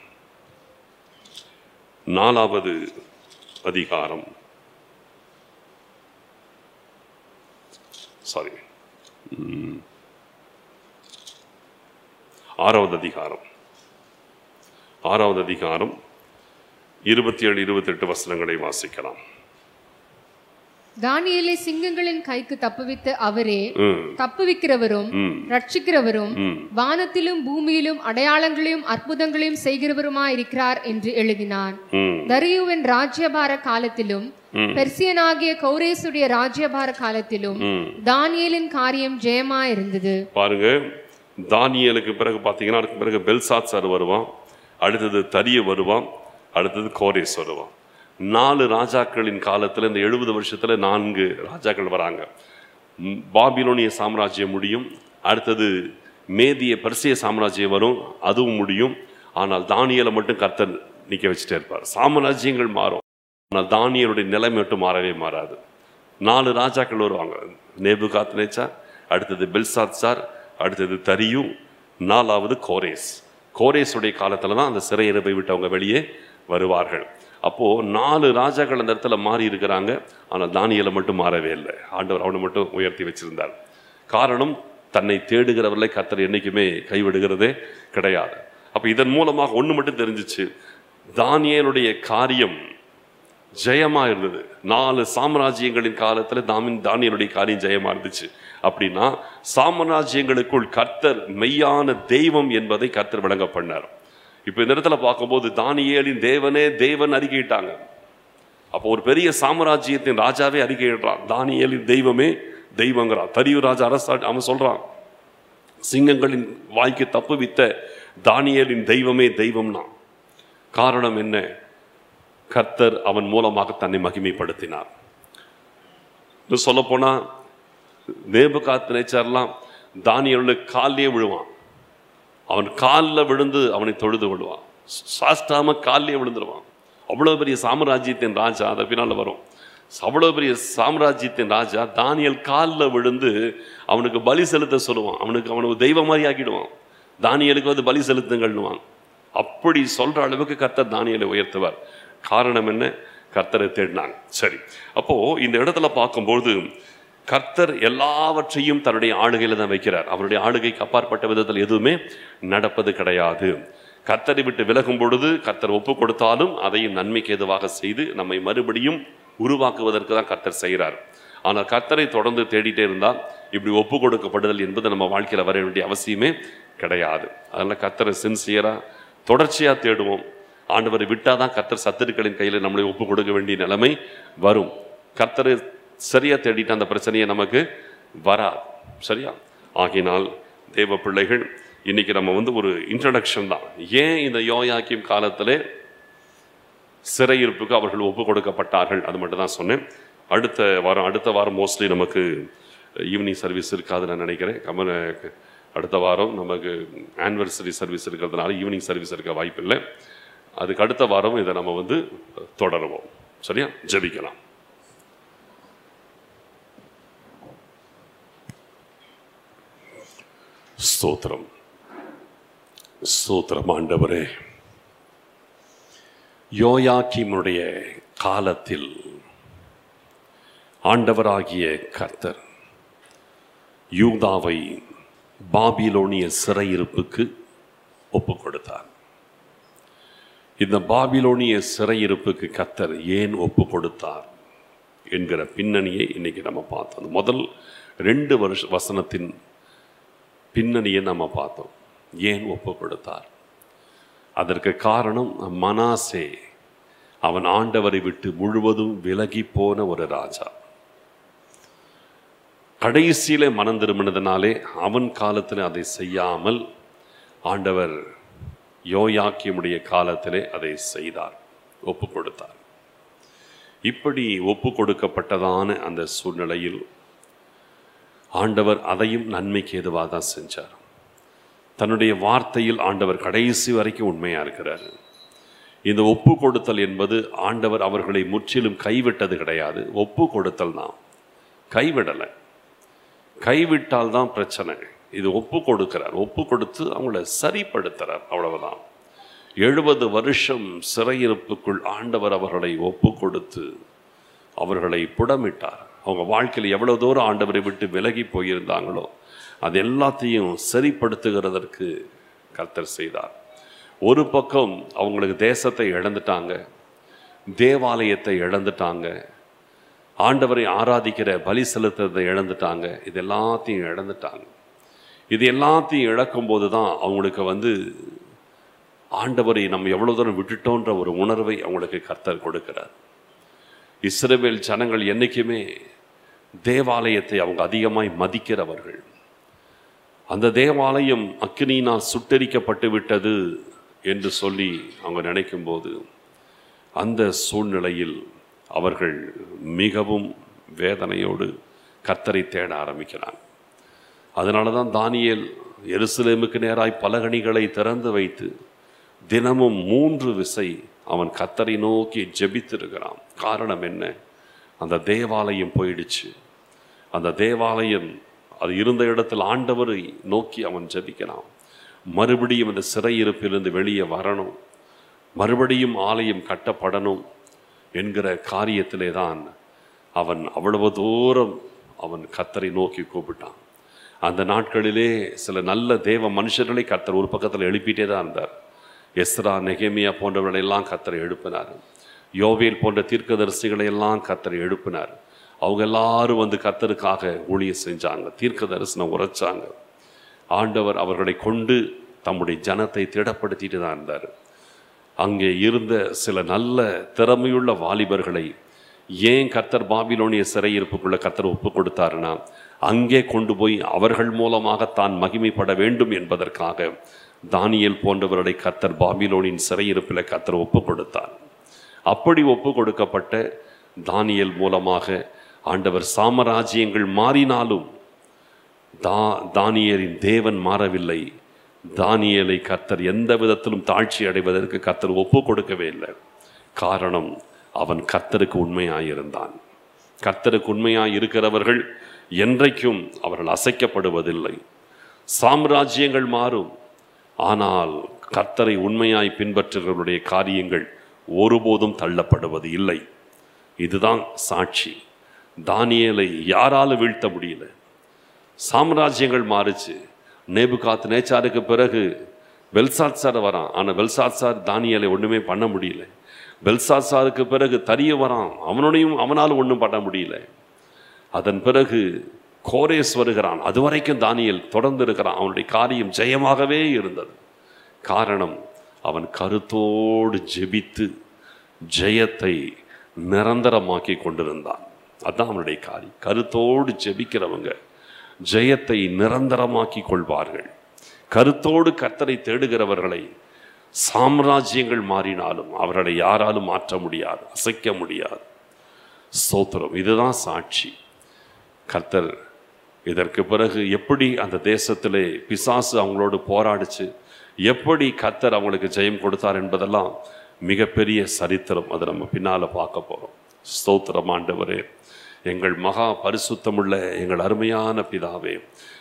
நாலாவது அதிகாரம் சாரி ஆறாவது அதிகாரம் ஆறாவது அதிகாரம் இருபத்தி ஏழு இருபத்தெட்டு வசனங்களை வாசிக்கலாம்
தானியேலை சிங்கங்களின் கைக்கு தப்புவித்த அவரே
ம்,
தப்புவிக்கிறவரும்
ம்,
ரட்சிக்கிறவரும்
ம்.
வானத்திலும் பூமியிலும் அடையாளங்களையும் அற்புதங்களையும் செய்கிறவருமாயிருக்கிறார் என்று எழுதினான்
ம்,
தரியுவின் ராஜ்யபார காலத்திலும்
ம்.
பெர்சியனாகிய கௌரேசுடைய ராஜ்யபார காலத்திலும்
ம்.
தானியேலின் காரியம் ஜெயமா இருந்தது
பாருங்க தானியலுக்கு பிறகு பார்த்தீங்கன்னா அதுக்கு பிறகு பெல்சாத் சார் வருவான் அடுத்தது தரிய வருவான் அடுத்தது கோரேஸ் வருவான் நாலு ராஜாக்களின் காலத்தில் இந்த எழுபது வருஷத்துல நான்கு ராஜாக்கள் வராங்க ம், பாபிலோனிய சாம்ராஜ்யம் முடியும் அடுத்தது மேதிய பர்சிய சாம்ராஜ்யம் வரும் அதுவும் முடியும் ஆனால் தானியலை மட்டும் கர்த்தர் நிற்க வச்சுட்டே இருப்பார் சாம்ராஜ்யங்கள் மாறும் ஆனால் தானியலுடைய நிலைமை மட்டும் மாறவே மாறாது நாலு ராஜாக்கள் வருவாங்க நேபுகாத் நேச்சார் அடுத்தது பெல்சாத் சார் அடுத்தது தரியும் நாலாவது கோரேஸ் கோரேஸுடைய காலத்தில் தான் அந்த சிறையிருப்பை விட்டு அவங்க வெளியே வருவார்கள் அப்போ நாலு ராஜாக்கள் அந்த இடத்துல மாறி இருக்கிறாங்க ஆனால் தானியலை மட்டும் மாறவே இல்லை ஆண்டவர் அவனை மட்டும் உயர்த்தி வச்சிருந்தார் காரணம் தன்னை தேடுகிறவர்களை கர்த்தர் என்னைக்குமே கைவிடுகிறதே கிடையாது அப்போ இதன் மூலமாக ஒன்று மட்டும் தெரிஞ்சிச்சு தானியலுடைய காரியம் ஜெயமா இருந்தது நாலு சாம்ராஜ்யங்களின் காலத்துல தாமின் தானியலுடைய காரியம் ஜெயமா இருந்துச்சு அப்படின்னா சாம்ராஜ்யங்களுக்குள் கர்த்தர் மெய்யான தெய்வம் என்பதை கர்த்தர் விளங்க பண்ணார் இப்போ இந்த இடத்துல பார்க்கும்போது தானியேலின் தேவனே தேவன் அறிக்கையிட்டாங்க அப்போ ஒரு பெரிய சாம்ராஜ்யத்தின் ராஜாவே அறிக்கையிடுறான் தானியேலின் தெய்வமே தெய்வங்கிறான் தரியு ராஜா அரசா அவன் சொல்றான் சிங்கங்களின் வாய்க்கு தப்புவித்த தானியேலின் தெய்வமே தெய்வம்னா காரணம் என்ன கர்த்தர் அவன் மூலமாக தன்னை மகிமைப்படுத்தினார் இன்னும் சொல்லப்போனா நேபுகாத் நேச்சர்லாம் தானியலுடைய காலிலே விழுவான் அவன் காலில் விழுந்து அவனை தொழுது விடுவான் சாஸ்டாம காலிலே விழுந்துருவான் அவ்வளோ பெரிய சாம்ராஜ்யத்தின் ராஜா அதை பின்னால் வரும் அவ்வளோ பெரிய சாம்ராஜ்யத்தின் ராஜா தானியல் காலில் விழுந்து அவனுக்கு பலி செலுத்த சொல்லுவான் அவனுக்கு அவனுக்கு தெய்வம் மாதிரி ஆக்கிடுவான் தானியலுக்கு வந்து பலி செலுத்துங்கள்னுவான் அப்படி சொல்ற அளவுக்கு கர்த்தர் தானியலை உயர்த்துவார் காரணம் என்ன கர்த்தரை தேடினாங்க சரி அப்போ இந்த இடத்துல பார்க்கும்போது கர்த்தர் எல்லாவற்றையும் தன்னுடைய ஆளுகையில தான் வைக்கிறார் அவருடைய ஆளுகைக்கு அப்பாற்பட்ட விதத்தில் எதுவுமே நடப்பது கிடையாது கர்த்தரை விட்டு விலகும் பொழுது கர்த்தர் ஒப்பு கொடுத்தாலும் அதையும் நன்மைக்கு எதுவாக செய்து நம்மை மறுபடியும் உருவாக்குவதற்கு தான் கர்த்தர் செய்கிறார் ஆனால் கர்த்தரை தொடர்ந்து தேடிட்டே இருந்தால் இப்படி ஒப்பு கொடுக்கப்படுதல் என்பது நம்ம வாழ்க்கையில் வர வேண்டிய அவசியமே கிடையாது அதனால கர்த்தரை சின்சியரா தொடர்ச்சியா தேடுவோம் ஆண்டவரை விட்டாதான் கர்த்தர் சத்துருக்களின் கையில் நம்மளை ஒப்பு கொடுக்க வேண்டிய நிலைமை வரும் கர்த்தரை சரியா தேடிட்டு அந்த பிரச்சனையை நமக்கு வராது சரியா ஆகினால் தேவ பிள்ளைகள் இன்னைக்கு நம்ம வந்து ஒரு இன்ட்ரடக்ஷன் தான் ஏன் இந்த யோயாக்கியம் காலத்திலே சிறையிருப்புக்கு அவர்கள் ஒப்பு கொடுக்கப்பட்டார்கள் அது மட்டும் தான் சொன்னேன் அடுத்த வாரம் அடுத்த வாரம் மோஸ்ட்லி நமக்கு ஈவினிங் சர்வீஸ் இருக்காதுன்னு நான் நினைக்கிறேன் கமல அடுத்த வாரம் நமக்கு ஆனிவர்சரி சர்வீஸ் இருக்கிறதுனால ஈவினிங் சர்வீஸ் இருக்க வாய்ப்பு இல்லை அதுக்கு அடுத்த வாரம் இதை நம்ம வந்து தொடருவோம் சரியா ஜெபிக்கலாம் ஸ்தோத்திரம் ஸ்தோத்திரம் ஆண்டவரே யோயாக்கிமுடைய காலத்தில் ஆண்டவராகிய கர்த்தர் யூதாவை பாபிலோனிய சிறையிருப்புக்கு ஒப்பு கொடுத்தார் இந்த பாபிலோனிய சிறையிருப்புக்கு கர்த்தர் ஏன் ஒப்பு கொடுத்தார் என்கிற பின்னணியை இன்னைக்கு நம்ம பார்த்தோம் முதல் ரெண்டு வருஷ வசனத்தின் பின்னணியை நம்ம பார்த்தோம் ஏன் ஒப்பு கொடுத்தார் அதற்கு காரணம் மனாசே அவன் ஆண்டவரை விட்டு முழுவதும் விலகி போன ஒரு ராஜா கடைசியில மனம் திரும்பினதுனாலே அவன் காலத்தில் அதை செய்யாமல் ஆண்டவர் யோயாக்கியமுடைய காலத்திலே அதை செய்தார் ஒப்பு கொடுத்தார் இப்படி ஒப்பு கொடுக்கப்பட்டதான அந்த சூழ்நிலையில் ஆண்டவர் அதையும் நன்மைக்கு எதுவாக தான் செஞ்சார் தன்னுடைய வார்த்தையில் ஆண்டவர் கடைசி வரைக்கும் உண்மையா இருக்கிறார் இந்த ஒப்பு கொடுத்தல் என்பது ஆண்டவர் அவர்களை முற்றிலும் கைவிட்டது கிடையாது ஒப்பு கொடுத்தல் தான் கைவிடலை கைவிட்டால் தான் பிரச்சனை இது ஒப்பு கொடுக்கிறார் ஒப்பு கொடுத்து அவங்கள சரிப்படுத்துறார் அவ்வளவுதான் எழுபது வருஷம் சிறையிருப்புக்குள் ஆண்டவர் அவர்களை ஒப்பு கொடுத்து அவர்களை புடமிட்டார் அவங்க வாழ்க்கையில் எவ்வளவு தூரம் ஆண்டவரை விட்டு விலகி போயிருந்தாங்களோ அது எல்லாத்தையும் சரிப்படுத்துகிறதற்கு கர்த்தர் செய்தார் ஒரு பக்கம் அவங்களுக்கு தேசத்தை இழந்துட்டாங்க தேவாலயத்தை இழந்துட்டாங்க ஆண்டவரை ஆராதிக்கிற பலி செலுத்துறதை இழந்துட்டாங்க இது எல்லாத்தையும் இழந்துட்டாங்க இது எல்லாத்தையும் இழக்கும்போது தான் அவங்களுக்கு வந்து ஆண்டவரை நம்ம எவ்வளோ தூரம் விட்டுட்டோன்ற ஒரு உணர்வை அவங்களுக்கு கர்த்தர் கொடுக்கிறார் இஸ்ரவேல் ஜனங்கள் என்றைக்குமே தேவாலயத்தை அவங்க அதிகமாய் மதிக்கிறவர்கள் அந்த தேவாலயம் அக்னியினால் சுட்டரிக்கப்பட்டு விட்டது என்று சொல்லி அவங்க நினைக்கும்போது அந்த சூழ்நிலையில் அவர்கள் மிகவும் வேதனையோடு கர்த்தரை தேட ஆரம்பிக்கிறாங்க அதனால தான் தானியேல் எருசலேமுக்கு நேராய் பலகணிகளை திறந்து வைத்து தினமும் மூன்று விசை அவன் கத்தரை நோக்கி ஜெபித்திருக்கிறான் காரணம் என்ன அந்த தேவாலயம் போயிடுச்சு அந்த தேவாலயம் அது இருந்த இடத்தில் ஆண்டவரை நோக்கி அவன் ஜெபிக்கிறான் மறுபடியும் இந்த சிறையிருப்பிலிருந்து வெளியே வரணும் மறுபடியும் ஆலயம் கட்டப்படணும் என்கிற காரியத்திலே தான் அவன் அவ்வளவு தூரம் அவன் கத்தரை நோக்கி கூப்பிட்டான் அந்த நாட்களிலே சில நல்ல தேவ மனுஷர்களை கத்தர் ஒரு பக்கத்தில் எழுப்பிட்டே தான் இருந்தார் எஸ்ரா நெகேமியா போன்றவர்களை எல்லாம் கத்தரை எழுப்பினார் யோவேல் போன்ற தீர்க்கதரிசிகளை எல்லாம் கத்தரை எழுப்பினார் அவங்க எல்லாரும் வந்து கத்தருக்காக ஊழியம் செஞ்சாங்க தீர்க்க தரிசனம் உரைச்சாங்க ஆண்டவர் அவர்களை கொண்டு தம்முடைய ஜனத்தை திடப்படுத்திட்டு தான் இருந்தார் அங்கே இருந்த சில நல்ல திறமையுள்ள வாலிபர்களை ஏன் கர்த்தர் பாபிலோனிய சிறையிருப்புக்குள்ள கர்த்தர் ஒப்பு கொடுத்தாருன்னா அங்கே கொண்டு போய் அவர்கள் மூலமாக தான் மகிமைப்பட வேண்டும் என்பதற்காக தானியேல் போன்றவர்களை கர்த்தர் பாபிலோனின் சிறையிருப்பில் கர்த்தர் ஒப்பு கொடுத்தார் அப்படி ஒப்பு கொடுக்கப்பட்ட தானியேல் மூலமாக ஆண்டவர் சாமராஜ்யங்கள் மாறினாலும் தா தானியலின் தேவன் மாறவில்லை தானியலை கர்த்தர் எந்த விதத்திலும் தாழ்ச்சி அடைவதற்கு கர்த்தர் ஒப்பு கொடுக்கவே இல்லை காரணம் அவன் கர்த்தருக்கு உண்மையாயிருந்தான் கர்த்தருக்கு உண்மையாய் இருக்கிறவர்கள் என்றைக்கும் அவர்கள் அசைக்கப்படுவதில்லை சாம்ராஜ்யங்கள் மாறும் ஆனால் கர்த்தரை உண்மையாய் பின்பற்றுகிறவருடைய காரியங்கள் ஒருபோதும் தள்ளப்படுவது இல்லை இதுதான் சாட்சி தானியேலை யாராலும் வீழ்த்த முடியல சாம்ராஜ்யங்கள் மாறுச்சு நேபுகாத் நேச்சாருக்கு பிறகு பெல்சாத்சார் வரான் ஆனால் பெல்சாத்சார் தானியலை ஒன்றுமே பண்ண முடியல பெல்சாத்சாருக்கு பிறகு தரிய வரான் அவனோடையும் அவனாலும் ஒன்றும் பண்ண முடியல அதன் பிறகு கோரேஸ் வருகிறான் அது வரைக்கும் தானியல் தொடர்ந்து இருக்கிறான் அவனுடைய காரியம் ஜெயமாகவே இருந்தது காரணம் அவன் கருத்தோடு ஜெபித்து ஜெயத்தை நிரந்தரமாக்கி கொண்டிருந்தான் அதான் அவனுடைய காரியம் கருத்தோடு ஜெபிக்கிறவங்க ஜெயத்தை நிரந்தரமாக்கி கொள்வார்கள் கருத்தோடு கர்த்தரை தேடுகிறவர்களை சாம்ராஜ்யங்கள் மாறினாலும் அவர்களை யாராலும் மாற்ற முடியாது அசைக்க முடியாது ஸ்தோத்திரம் இதுதான் சாட்சி கர்த்தர் இதற்கு பிறகு எப்படி அந்த தேசத்திலே பிசாசு அவங்களோடு போராடிச்சு எப்படி கர்த்தர் அவங்களுக்கு ஜெயம் கொடுத்தார் என்பதெல்லாம் மிகப்பெரிய சரித்திரம் அதை நம்ம பின்னால் பார்க்க போகிறோம் ஸ்தோத்திரம் ஆண்டவரே எங்கள் மகா பரிசுத்தமுள்ள எங்கள் அருமையான பிதாவே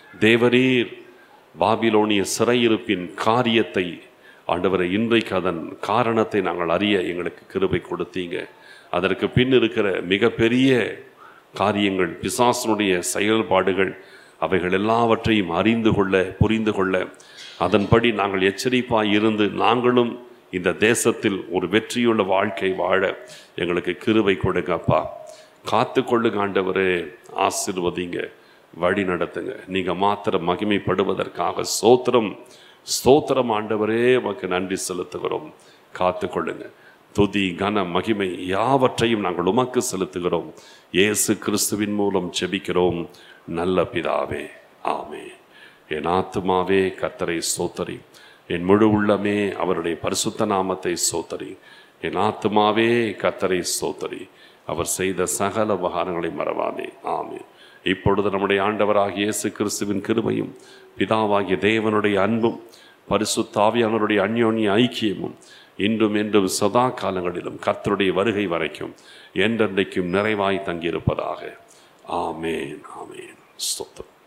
தேவரீர் பாபிலோனிய சிறையிருப்பின் காரியத்தை ஆண்டவரை இன்றைக்கு அதன் காரணத்தை நாங்கள் அறிய எங்களுக்கு கிருபை கொடுத்தீங்க அதற்கு பின் இருக்கிற மிகப்பெரிய காரியங்கள் பிசாசனுடைய செயல்பாடுகள் அவைகள் எல்லாவற்றையும் அறிந்து கொள்ள புரிந்து கொள்ள அதன்படி நாங்கள் எச்சரிப்பாய் இருந்து நாங்களும் இந்த தேசத்தில் ஒரு வெற்றியுள்ள வாழ்க்கை வாழ எங்களுக்கு கிருபை கொடுங்கப்பா காத்து கொள்ளுங்க ஆண்டவரே ஆசிர்வதிங்க வழி நடத்துங்க நீங்க மாத்திரம் மகிமைப்படுவதற்காக ஸ்தோத்திரம் ஸ்தோத்திரம் ஆண்டவரே உமக்கு நன்றி செலுத்துகிறோம் காத்து கொள்ளுங்க துதி கன மகிமை யாவற்றையும் நாங்கள் உமக்கு செலுத்துகிறோம் இயேசு கிறிஸ்துவின் மூலம் ஜெபிக்கிறோம் நல்ல பிதாவே ஆமே என் ஆத்துமாவே கத்தரை சோத்தரி என் முழு உள்ளமே அவருடைய பரிசுத்த நாமத்தை சோத்தரி என் ஆத்துமாவே கத்தரை சோத்தரி அவர் செய்த சகல உபகாரங்களை மறவாதே ஆமே இப்பொழுது நம்முடைய ஆண்டவராகிய இயேசு கிறிஸ்துவின் கிருபையும் பிதாவாகிய தேவனுடைய அன்பும் பரிசுத்தாவியானவருடைய அந்யோன்ய ஐக்கியமும் இன்றும் என்றும் சதா காலங்களிலும் கர்த்தருடைய வருகை வரைக்கும் என்றென்றைக்கும் நிறைவாய் தங்கியிருப்பதாக ஆமேன் ஆமேன் ஸ்தோத்திரம்